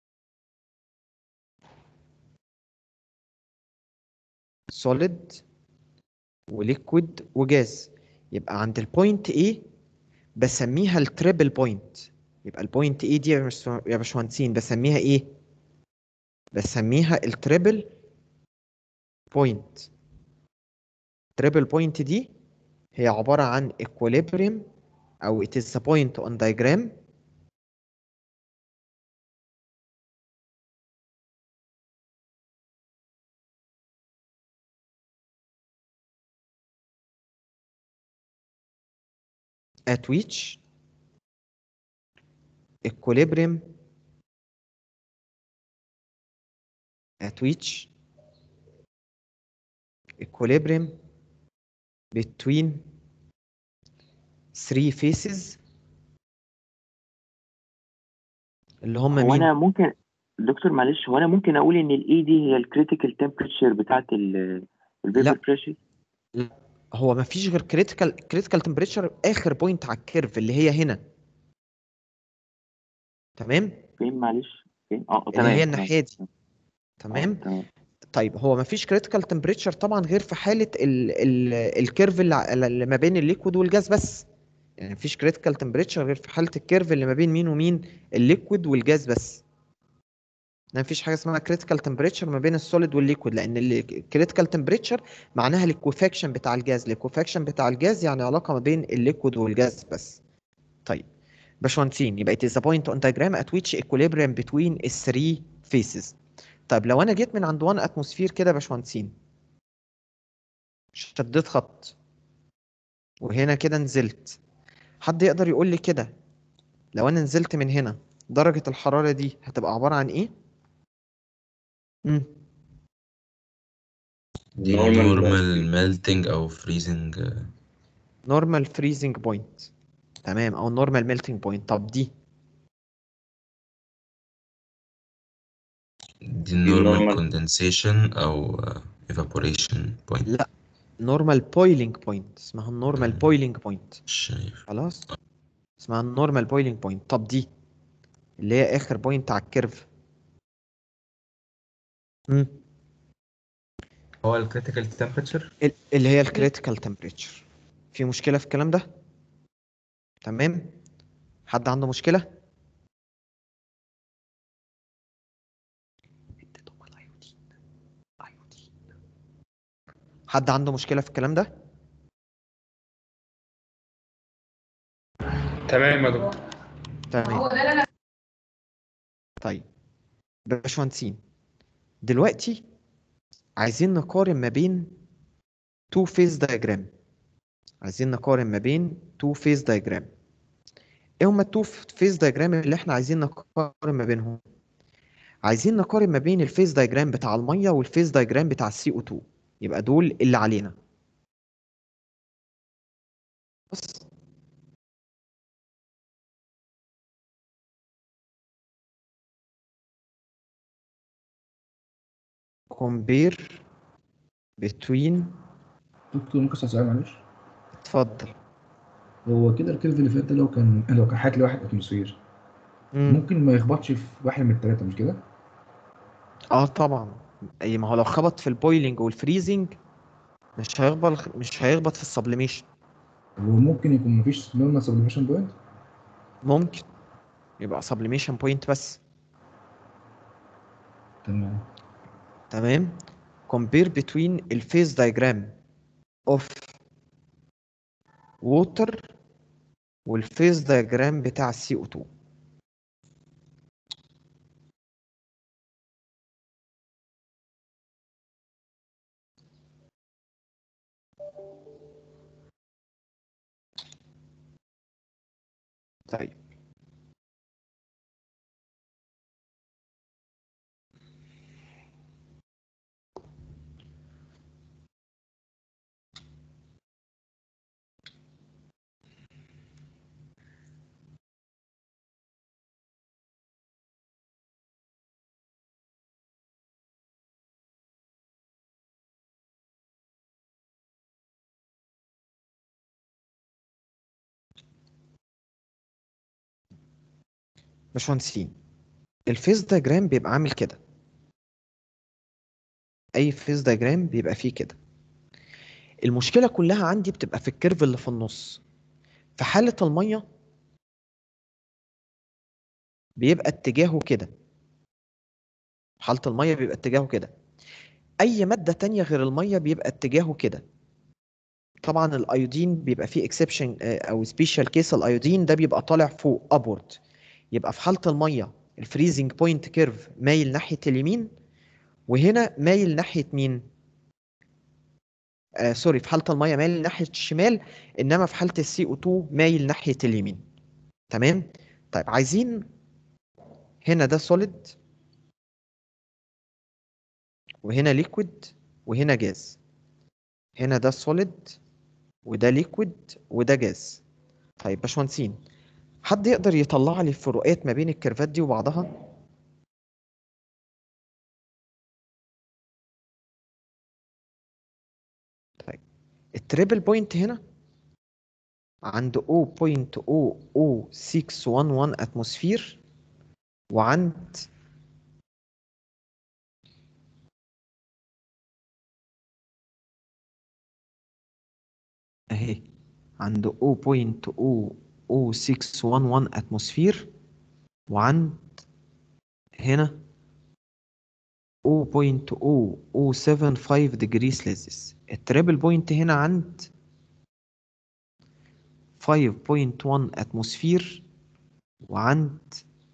A: solid وليكويد وجاز يبقى عند البوينت A بسميها التريبل بوينت يبقى البوينت A دي يا باشمهندس- يا باشمهندسين بسميها ايه بسميها التريبل بوينت تريبل بوينت دي هي عبارة عن equilibrium أو it is a point on diagram at which equilibrium at which equilibrium between three faces اللي هم
P: هو
A: مين؟
P: انا ممكن دكتور معلش هو انا ممكن اقول ان الاي دي هي الكريتيكال تمبريتشر بتاعت الفيبر بريشر
A: هو ما فيش غير critical critical temperature آخر بوينت على الكيرف اللي هي هنا تمام؟
P: فين معلش فين اه
A: اللي
P: تمام
A: هي
P: تمام.
A: الناحية دي تمام؟
P: تمام
A: طيب هو ما فيش كريتيكال تمبريتشر طبعا غير في حالة ال ال الكيرف اللي, ع- اللي ما بين الليكويد والجاز بس يعني ما فيش كريتيكال تمبريتشر غير في حالة الكيرف اللي ما بين مين ومين الليكويد والجاز بس ما فيش حاجة اسمها كريتيكال تمبريتشر ما بين السوليد والليكويد لأن الكريتيكال تمبريتشر معناها الكوفاكشن بتاع الجاز الكوفاكشن بتاع الجاز يعني علاقة ما بين الليكويد والجاز بس طيب باشمهندسين يبقى it is a point on diagram at which equilibrium between the three phases طيب لو انا جيت من عند 1 اتموسفير كده يا باشمهندسين شديت خط وهنا كده نزلت حد يقدر يقول لي كده لو انا نزلت من هنا درجة الحرارة دي هتبقى عبارة عن ايه؟ مم.
E: دي
C: Normal
E: normal melting أو freezing
A: نورمال فريزنج بوينت تمام او نورمال ميلتنج بوينت طب دي
E: دي normal
C: normal.
E: condensation أو evaporation point
A: لا نورمال بويلينج بوينت اسمها النورمال بويلينج بوينت
E: شايف
A: خلاص اسمها النورمال بويلينج بوينت طب دي اللي هي اخر بوينت على الكيرف مم.
M: هو الكريتيكال تمبريتشر
A: ال- اللي هي الكريتيكال تمبريتشر في مشكلة في الكلام ده تمام حد عنده مشكلة حد عنده مشكلة في الكلام ده
O: تمام يا دكتور
A: تمام طيب باشمهندسين دلوقتي عايزين نقارن ما بين تو فيز diagram عايزين نقارن ما بين تو فيز diagram ايه هما التو فيز diagram اللي احنا عايزين نقارن ما بينهم عايزين نقارن ما بين الفيز diagram بتاع المية والفيز diagram بتاع السي او 2 يبقى دول اللي علينا بص compare between
G: دكتور ممكن اسال سؤال معلش
A: اتفضل
G: هو كده الكيرف اللي فات ده لو كان لو كان حاجه لواحد اتموسفير
A: مم.
G: ممكن ما يخبطش في واحد من الثلاثه مش كده؟
A: اه طبعا اي ما هو لو خبط في البويلنج والفريزنج مش هيخبط مش هيخبط في السبليميشن
G: وممكن يكون مفيش نورمال سبليميشن بوينت
A: ممكن يبقى سبليميشن بوينت بس
G: تمام
A: تمام compare between الفيز diagram of water والفيز diagram بتاع السي او 2 طيب باشمهندسين الفيز دايجرام بيبقى عامل كده اي فيز دايجرام بيبقى فيه كده المشكله كلها عندي بتبقى في الكيرف اللي في النص في حاله الميه بيبقى اتجاهه كده في حاله الميه بيبقى اتجاهه كده اي ماده تانية غير الميه بيبقى اتجاهه كده طبعا الايودين بيبقى فيه اكسبشن او سبيشال كيس الايودين ده بيبقى طالع فوق ابورد يبقى في حاله الميه الفريزنج بوينت كيرف مايل ناحيه اليمين وهنا مايل ناحيه مين آه سوري في حاله الميه مايل ناحيه الشمال انما في حاله السي او 2 مايل ناحيه اليمين تمام طيب عايزين هنا ده سوليد وهنا ليكويد وهنا جاز هنا ده سوليد وده ليكويد وده جاز طيب باشمهندسين حد يقدر يطلع لي الفروقات ما بين الكيرفات دي وبعضها طيب التريبل بوينت هنا عند 0.00611 اتموسفير وعند اهي عند 0.00611 اتموسفير وعند هنا 0.0075 degree celsius التريبل بوينت هنا عند 5.1 اتموسفير وعند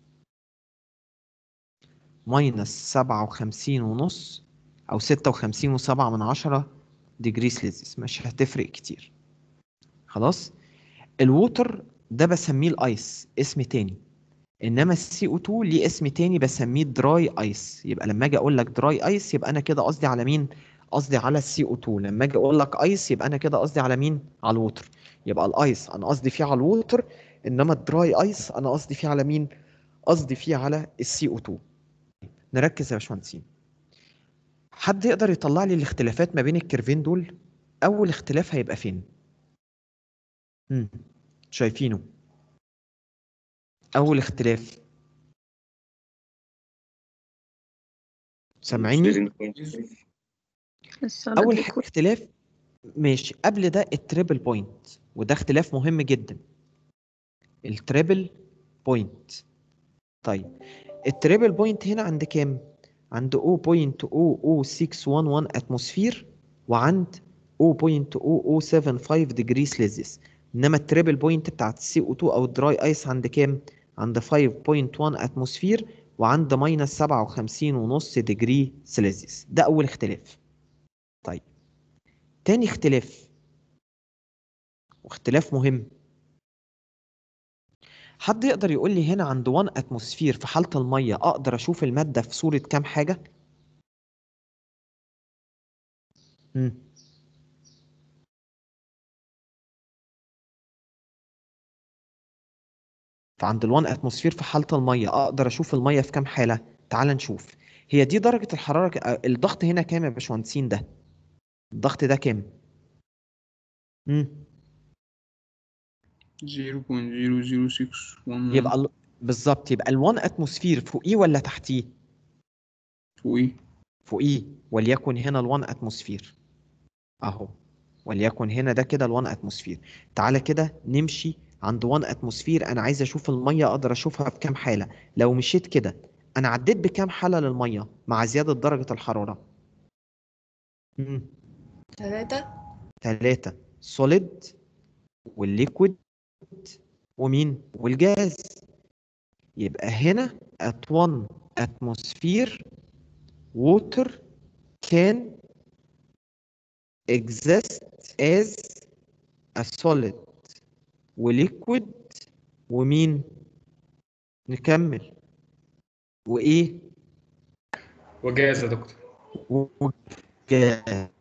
A: ماينس سبعة وخمسين ونص أو ستة وخمسين وسبعة من عشرة ديجري سليزيوس مش هتفرق كتير خلاص الووتر ده بسميه الايس اسم تاني انما السي او 2 ليه اسم تاني بسميه دراي ايس يبقى لما اجي اقول لك دراي ايس يبقى انا كده قصدي على مين قصدي على السي او 2 لما اجي اقول لك ايس يبقى انا كده قصدي على مين على الووتر يبقى الايس انا قصدي فيه على الووتر انما الدراي ايس انا قصدي فيه على مين قصدي فيه على السي او 2 نركز يا باشمهندسين حد يقدر يطلع لي الاختلافات ما بين الكيرفين دول اول اختلاف هيبقى فين امم شايفينه اول اختلاف سامعيني اول ح- اختلاف ماشي قبل ده التريبل بوينت وده اختلاف مهم جدا التريبل بوينت طيب التريبل بوينت هنا عند كام عند 0.00611 اتموسفير وعند 0.0075 ديجري سليزيوس انما التريبل بوينت بتاعت السي او 2 او الدراي ايس عند كام عند 5.1 اتموسفير وعند ماينس 57 ونص ديجري سليزيوس ده اول اختلاف طيب تاني اختلاف واختلاف مهم حد يقدر يقول لي هنا عند 1 اتموسفير في حالة المية اقدر اشوف المادة في صورة كام حاجة مم. فعند ال1 اتموسفير في حالة المية اقدر اشوف المية في كام حالة تعال نشوف هي دي درجة الحرارة ك- آه، الضغط هنا كام يا باشمهندسين ده الضغط ده كام مم.
B: 0.00611
A: يبقى ال- بالظبط يبقى ال1 اتموسفير فوقيه ولا تحتيه
B: فوقيه
A: فوقيه وليكن هنا ال1 اتموسفير اهو وليكن هنا ده كده ال1 اتموسفير تعالى كده نمشي عند 1 اتموسفير انا عايز اشوف الميه اقدر اشوفها في كام حاله لو مشيت كده انا عديت بكام حاله للميه مع زياده درجه الحراره امم
H: ثلاثة
A: ثلاثة سوليد والليكويد ومين والجاز يبقى هنا at 1 atmosphere water can exist as a solid وليكويد ومين نكمل وايه
O: وجاز يا دكتور
A: وجاز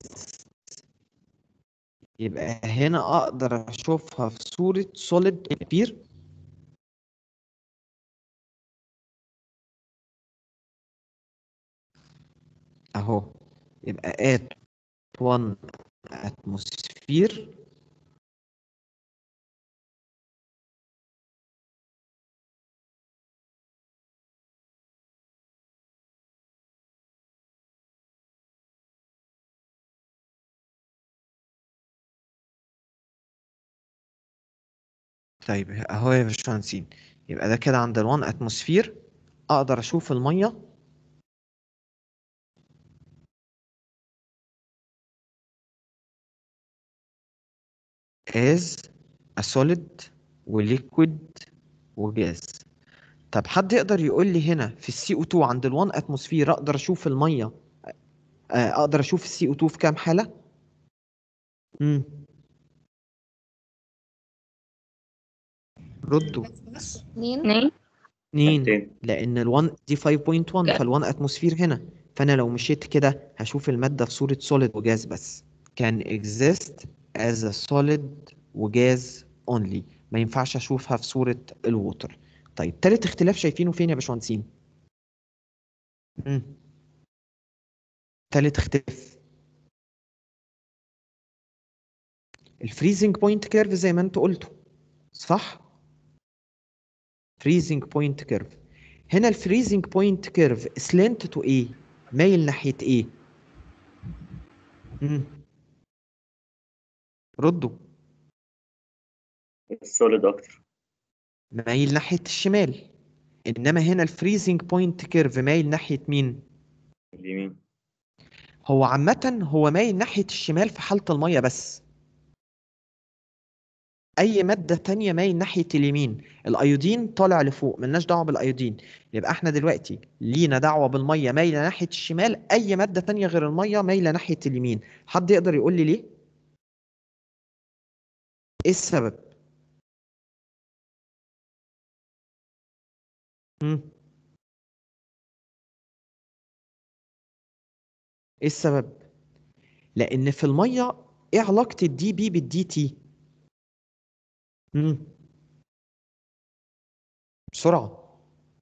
A: يبقى هنا اقدر اشوفها في صورة solid كبير اهو يبقى at 1 atmosphere طيب اهو يا باشمهندسين يبقى ده كده عند ال1 اتموسفير اقدر اشوف الميه as a solid وليكويد وجاز طب حد يقدر يقول لي هنا في السي او 2 عند ال1 اتموسفير اقدر اشوف الميه آه، اقدر اشوف السي او 2 في كام حاله امم ردوا
D: اتنين
A: اتنين لان ال1 دي 5.1 فال1 اتموسفير هنا فانا لو مشيت كده هشوف الماده في صوره سوليد وجاز بس can exist as a solid وجاز only ما ينفعش اشوفها في صوره الووتر طيب تالت اختلاف شايفينه فين يا باشمهندسين امم تالت اختلاف الفريزنج بوينت كيرف زي ما انتوا قلتوا صح فريزنج بوينت كيرف هنا الفريزنج بوينت كيرف سلنت تو ايه مايل ناحيه ايه امم ردوا
C: السوليد اكتر
A: مايل ناحيه الشمال انما هنا الفريزنج بوينت كيرف مايل ناحيه مين
C: اليمين
A: هو عامه هو مايل ناحيه الشمال في حاله الميه بس اي ماده تانية مايل ناحيه اليمين الايودين طالع لفوق ملناش دعوه بالايودين يبقى احنا دلوقتي لينا دعوه بالميه مايله ناحيه الشمال اي ماده تانية غير الميه مايله ناحيه اليمين حد يقدر يقول لي ليه ايه السبب مم. ايه السبب لان في الميه ايه علاقه الدي بي بالدي تي مم. بسرعه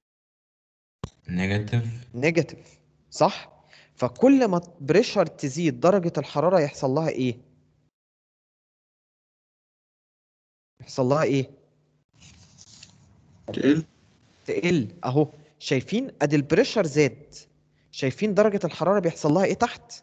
E: نيجاتيف
A: نيجاتيف صح فكل ما بريشر تزيد درجه الحراره يحصل لها ايه يحصل لها ايه
B: تقل
A: تقل اهو شايفين ادي البريشر زاد شايفين درجة الحرارة بيحصل لها ايه تحت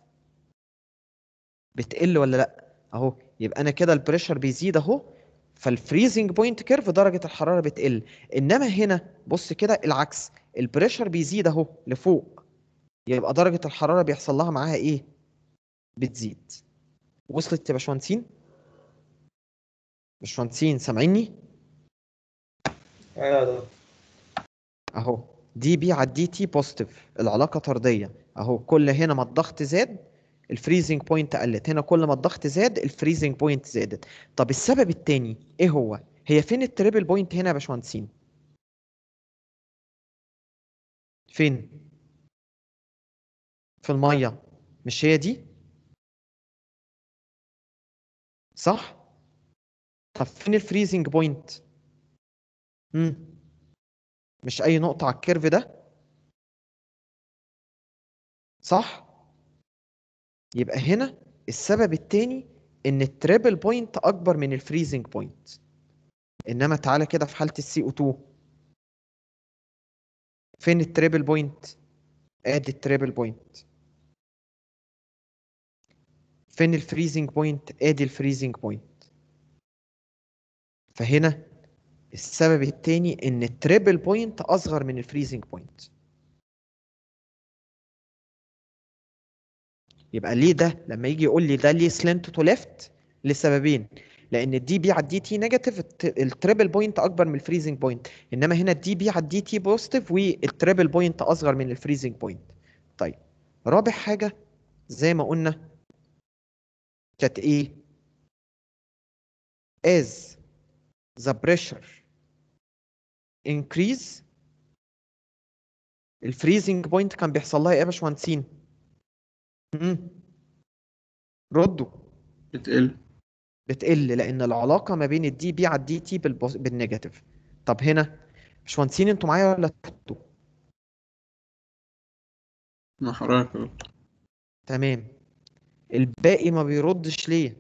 A: بتقل ولا لا اهو يبقى انا كده البريشر بيزيد اهو فالفريزنج بوينت كيرف درجة الحرارة بتقل انما هنا بص كده العكس البريشر بيزيد اهو لفوق يبقى درجة الحرارة بيحصل لها معاها ايه بتزيد وصلت يا باشمهندسين باشمهندسين سامعيني
M: ايوه
A: اهو دي بي على دي تي بوزيتيف العلاقه طرديه اهو كل هنا ما الضغط زاد الفريزنج بوينت قلت هنا كل ما الضغط زاد الفريزنج بوينت زادت طب السبب التاني ايه هو هي فين التريبل بوينت هنا يا باشمهندسين فين في الميه مش هي دي صح طب فين الفريزنج بوينت امم مش اي نقطة على الكيرف ده صح يبقى هنا السبب التاني ان التريبل بوينت اكبر من الفريزنج بوينت انما تعالى كده في حالة السي او 2 فين التريبل بوينت ادي التريبل بوينت فين الفريزنج بوينت ادي الفريزنج بوينت فهنا السبب التاني ان التريبل بوينت اصغر من الفريزنج بوينت يبقى ليه ده لما يجي يقول لي ده ليه سلنت تو ليفت لسببين لان الدي بي على الدي تي نيجاتيف التريبل بوينت اكبر من الفريزنج بوينت انما هنا الدي بي على الدي تي بوزيتيف والتريبل بوينت اصغر من الفريزنج بوينت طيب رابع حاجه زي ما قلنا كانت ايه as the pressure increase الفريزنج بوينت كان بيحصل لها ايه يا باشمهندسين مم. ردوا
B: بتقل
A: بتقل لان العلاقه ما بين الدي بي على الدي تي بالبوز... بالنيجاتيف طب هنا باشمهندسين انتوا معايا ولا تفتوا
B: مع حضرتك يا دكتور
A: تمام الباقي ما بيردش ليه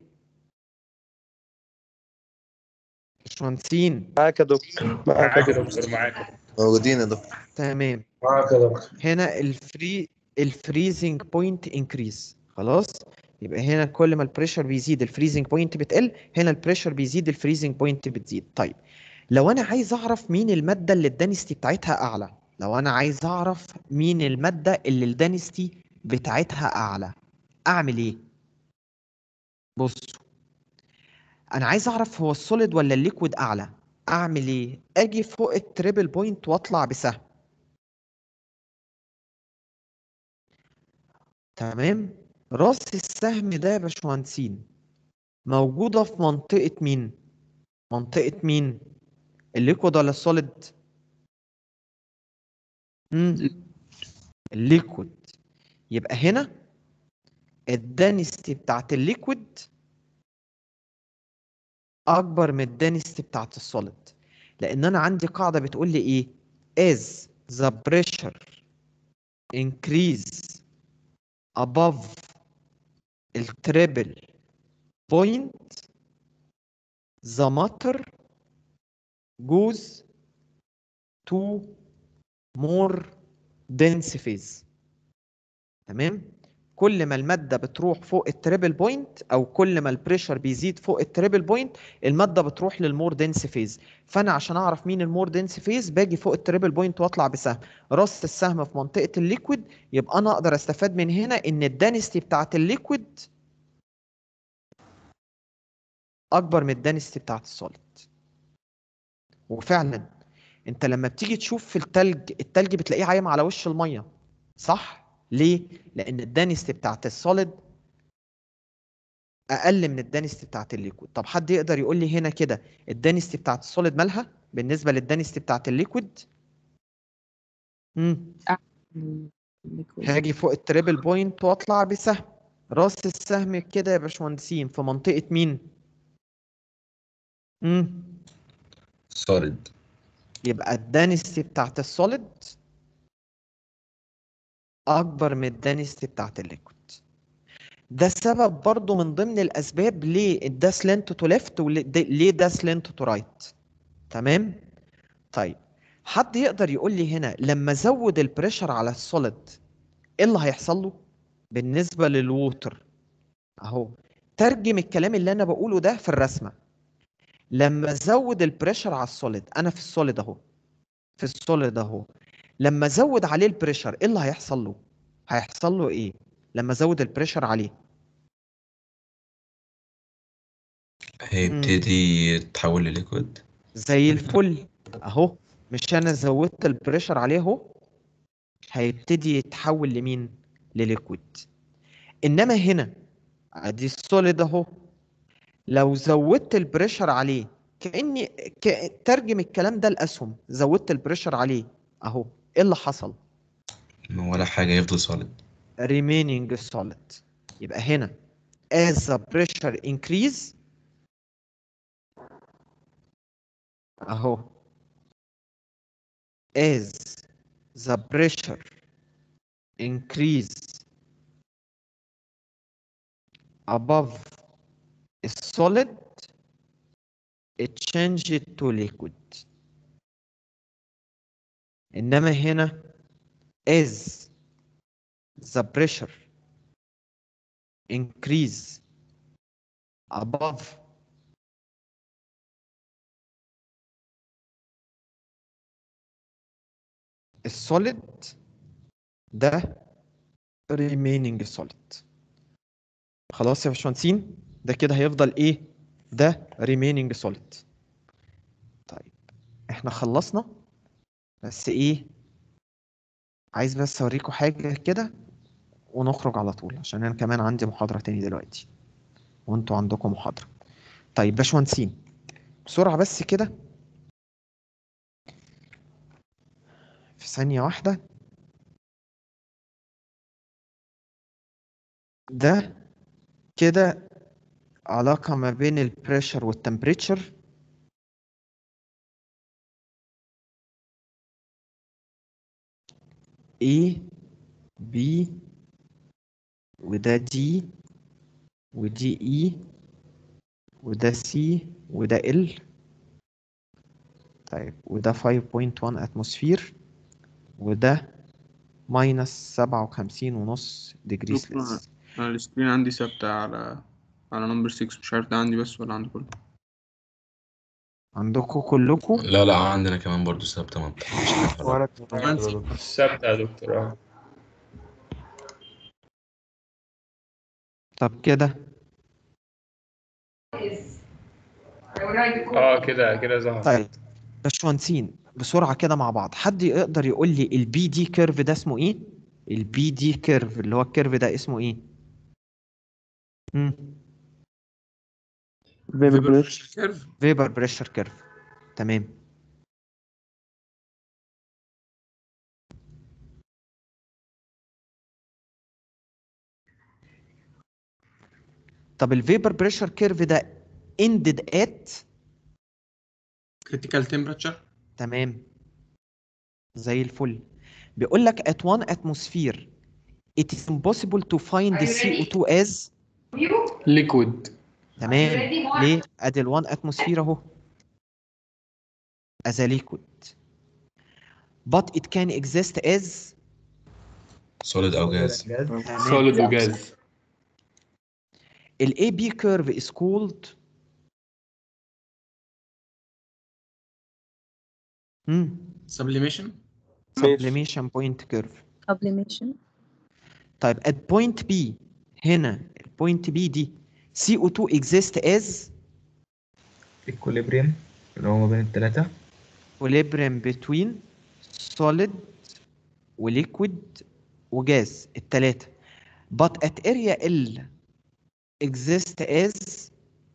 A: باشمهندسين
J: معاك يا دكتور
O: معاك يا دكتور معاك يا دكتور
Q: موجودين يا دكتور
A: تمام
I: معاك يا دكتور
A: هنا الفري الفريزنج بوينت انكريز خلاص يبقى هنا كل ما البريشر بيزيد الفريزنج بوينت بتقل هنا البريشر بيزيد الفريزنج بوينت بتزيد طيب لو انا عايز اعرف مين الماده اللي الدنستي بتاعتها اعلى لو انا عايز اعرف مين الماده اللي الدنستي بتاعتها اعلى اعمل ايه بصوا انا عايز اعرف هو السوليد ولا الليكويد اعلى اعمل ايه اجي فوق التريبل بوينت واطلع بسهم تمام راس السهم ده يا باشمهندسين موجودة في منطقة مين؟ منطقة مين؟ الليكويد ولا السوليد؟ مم. الليكويد يبقى هنا الدنستي بتاعت الليكويد أكبر من الدنستي بتاعت السوليد لأن أنا عندي قاعدة بتقول لي إيه؟ as the pressure increase above التريبل بوينت the matter goes to more dense phase تمام كل ما المادة بتروح فوق التريبل بوينت او كل ما البريشر بيزيد فوق التريبل بوينت المادة بتروح للمور دنس فيز فانا عشان اعرف مين المور دنس فيز باجي فوق التريبل بوينت واطلع بسهم راس السهم في منطقة الليكويد يبقى انا اقدر استفاد من هنا ان الدنستي بتاعت الليكويد اكبر من الدنستي بتاعت السوليد وفعلا انت لما بتيجي تشوف في التلج التلج بتلاقيه عايم على وش الميه صح ليه لان الدنستي بتاعت السوليد اقل من الدنستي بتاعت الليكويد طب حد يقدر يقول لي هنا كده الدنستي بتاعت السوليد مالها بالنسبه للدنستي بتاعت الليكويد امم هاجي فوق التريبل بوينت واطلع بسهم راس السهم كده يا باشمهندسين في منطقه مين امم
E: سوليد
A: يبقى الدنستي بتاعت السوليد اكبر من الدنستي بتاعت الليكويد ده سبب برضو من ضمن الاسباب ليه ده سلنت تو ليفت وليه ده سلنت تو رايت تمام طيب حد يقدر يقول لي هنا لما ازود البريشر على السوليد ايه اللي هيحصل له بالنسبه للووتر اهو ترجم الكلام اللي انا بقوله ده في الرسمه لما ازود البريشر على السوليد انا في السوليد اهو في السوليد اهو لما ازود عليه البريشر ايه اللي هيحصل له هيحصل له ايه لما ازود البريشر عليه
E: هيبتدي يتحول لليكويد
A: زي الفل اهو مش انا زودت البريشر عليه اهو هيبتدي يتحول لمين لليكويد انما هنا ادي السوليد اهو لو زودت البريشر عليه كاني ك... ترجم الكلام ده لاسهم زودت البريشر عليه اهو ايه اللي حصل
E: ولا حاجة يفضل سوليد
A: remaining solid يبقى هنا as the pressure increase اهو as the pressure increase above a solid it changes to liquid انما هنا as the pressure increase above السوليد ده remaining solid خلاص يا باشمهندسين ده كده هيفضل ايه ده remaining solid طيب احنا خلصنا بس ايه عايز بس اوريكم حاجة كده ونخرج على طول عشان انا كمان عندي محاضرة تاني دلوقتي وانتوا عندكم محاضرة طيب باشمهندسين بسرعة بس كده في ثانية واحدة ده كده علاقة ما بين البريشر والتمبريتشر A B وده D ودي E وده C وده L طيب وده 5.1 اتموسفير وده ماينس سبعة وخمسين ونص ديجري
B: دكتور
A: سيلسيوس
B: انا السكرين عندي ثابتة على على نمبر 6 مش عارف ده عندي بس ولا عند كله
A: عندكم كلكم
E: لا لا عندنا كمان برضو ثابتة ما بتحبش حاجة
O: وانا
B: كمان
O: ثابتة يا دكتور اه
A: طب كده
O: اه كده كده ظهر
A: طيب باشمهندسين بسرعة كده مع بعض حد يقدر يقول لي البي دي كيرف ده اسمه ايه؟ البي دي كيرف اللي هو الكيرف ده اسمه ايه؟ مم.
B: فيبر بريشر كيرف
A: فيبر بريشر كيرف تمام طب الفيبر بريشر كيرف ده ended at
B: كريتيكال تمبراتشر
A: تمام زي الفل بيقول لك at one atmosphere it is impossible to find the CO2 as
B: ليكويد
A: تمام ليه ادي ال 1 اتموسفير اهو as a liquid but it can exist as
E: سوليد أو جاز
A: تمام.
B: سوليد وجاز
A: ال AB curve is called hmm
B: سبليميشن
A: sublimation point curve
D: sublimation
A: طيب at point B هنا البوينت B دي CO2 exist as
M: equilibrium اللي هو ما بين التلاتة
A: equilibrium between solid وليكويد وجاز التلاتة but at area L exist as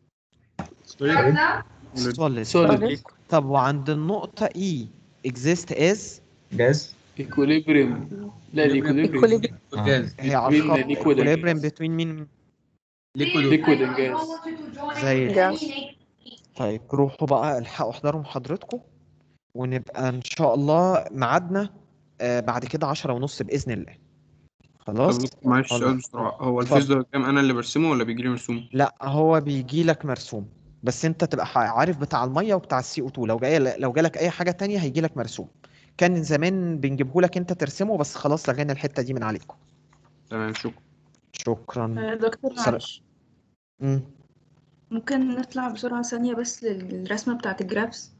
A: solid
B: Solid.
A: طب وعند النقطة E exist as
M: جاز
B: ايكوليبريم لا الايكوليبريم
M: جاز
A: هي على
B: Between
A: الخط
B: liquid and
A: equilibrium
B: gas.
A: between مين
B: ليكويد اند جاز
A: زي
D: جاز
A: طيب روحوا بقى الحقوا احضروا محاضرتكم ونبقى ان شاء الله ميعادنا آه، بعد كده عشرة ونص بإذن الله خلاص
B: طب دكتور معلش
A: خلاص.
B: سؤال بسرعة هو
A: اتفضل.
B: الفيز ده كام انا اللي برسمه ولا بيجي لي مرسوم؟
A: لا هو بيجي لك مرسوم بس انت تبقى ح- عارف بتاع الميه وبتاع السي او 2 لو جاي لو جالك اي حاجه تانية هيجي لك مرسوم كان زمان بنجيبه لك انت ترسمه بس خلاص لغينا الحته دي من عليكم
B: تمام شكرا
A: شكرا
Q: آه، دكتور
A: سر-
Q: معلش
A: مم.
Q: ممكن نطلع بسرعة ثانية بس للرسمة بتاعة الجرافس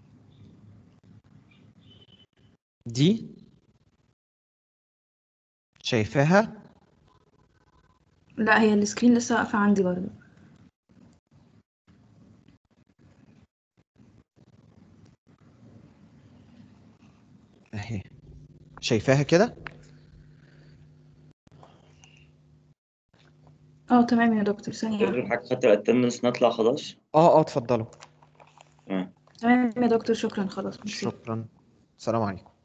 A: دي شايفاها
Q: لا هي السكرين لسه واقفة عندي برضه
A: اهي شايفاها كده
Q: اه تمام يا دكتور ثانية واحدة.
C: حاجة خاطر الاتندنس نطلع خلاص
A: اه اه اتفضلوا
C: تمام
Q: تمام يا دكتور شكرا خلاص ميرسي.
A: شكرا السلام عليكم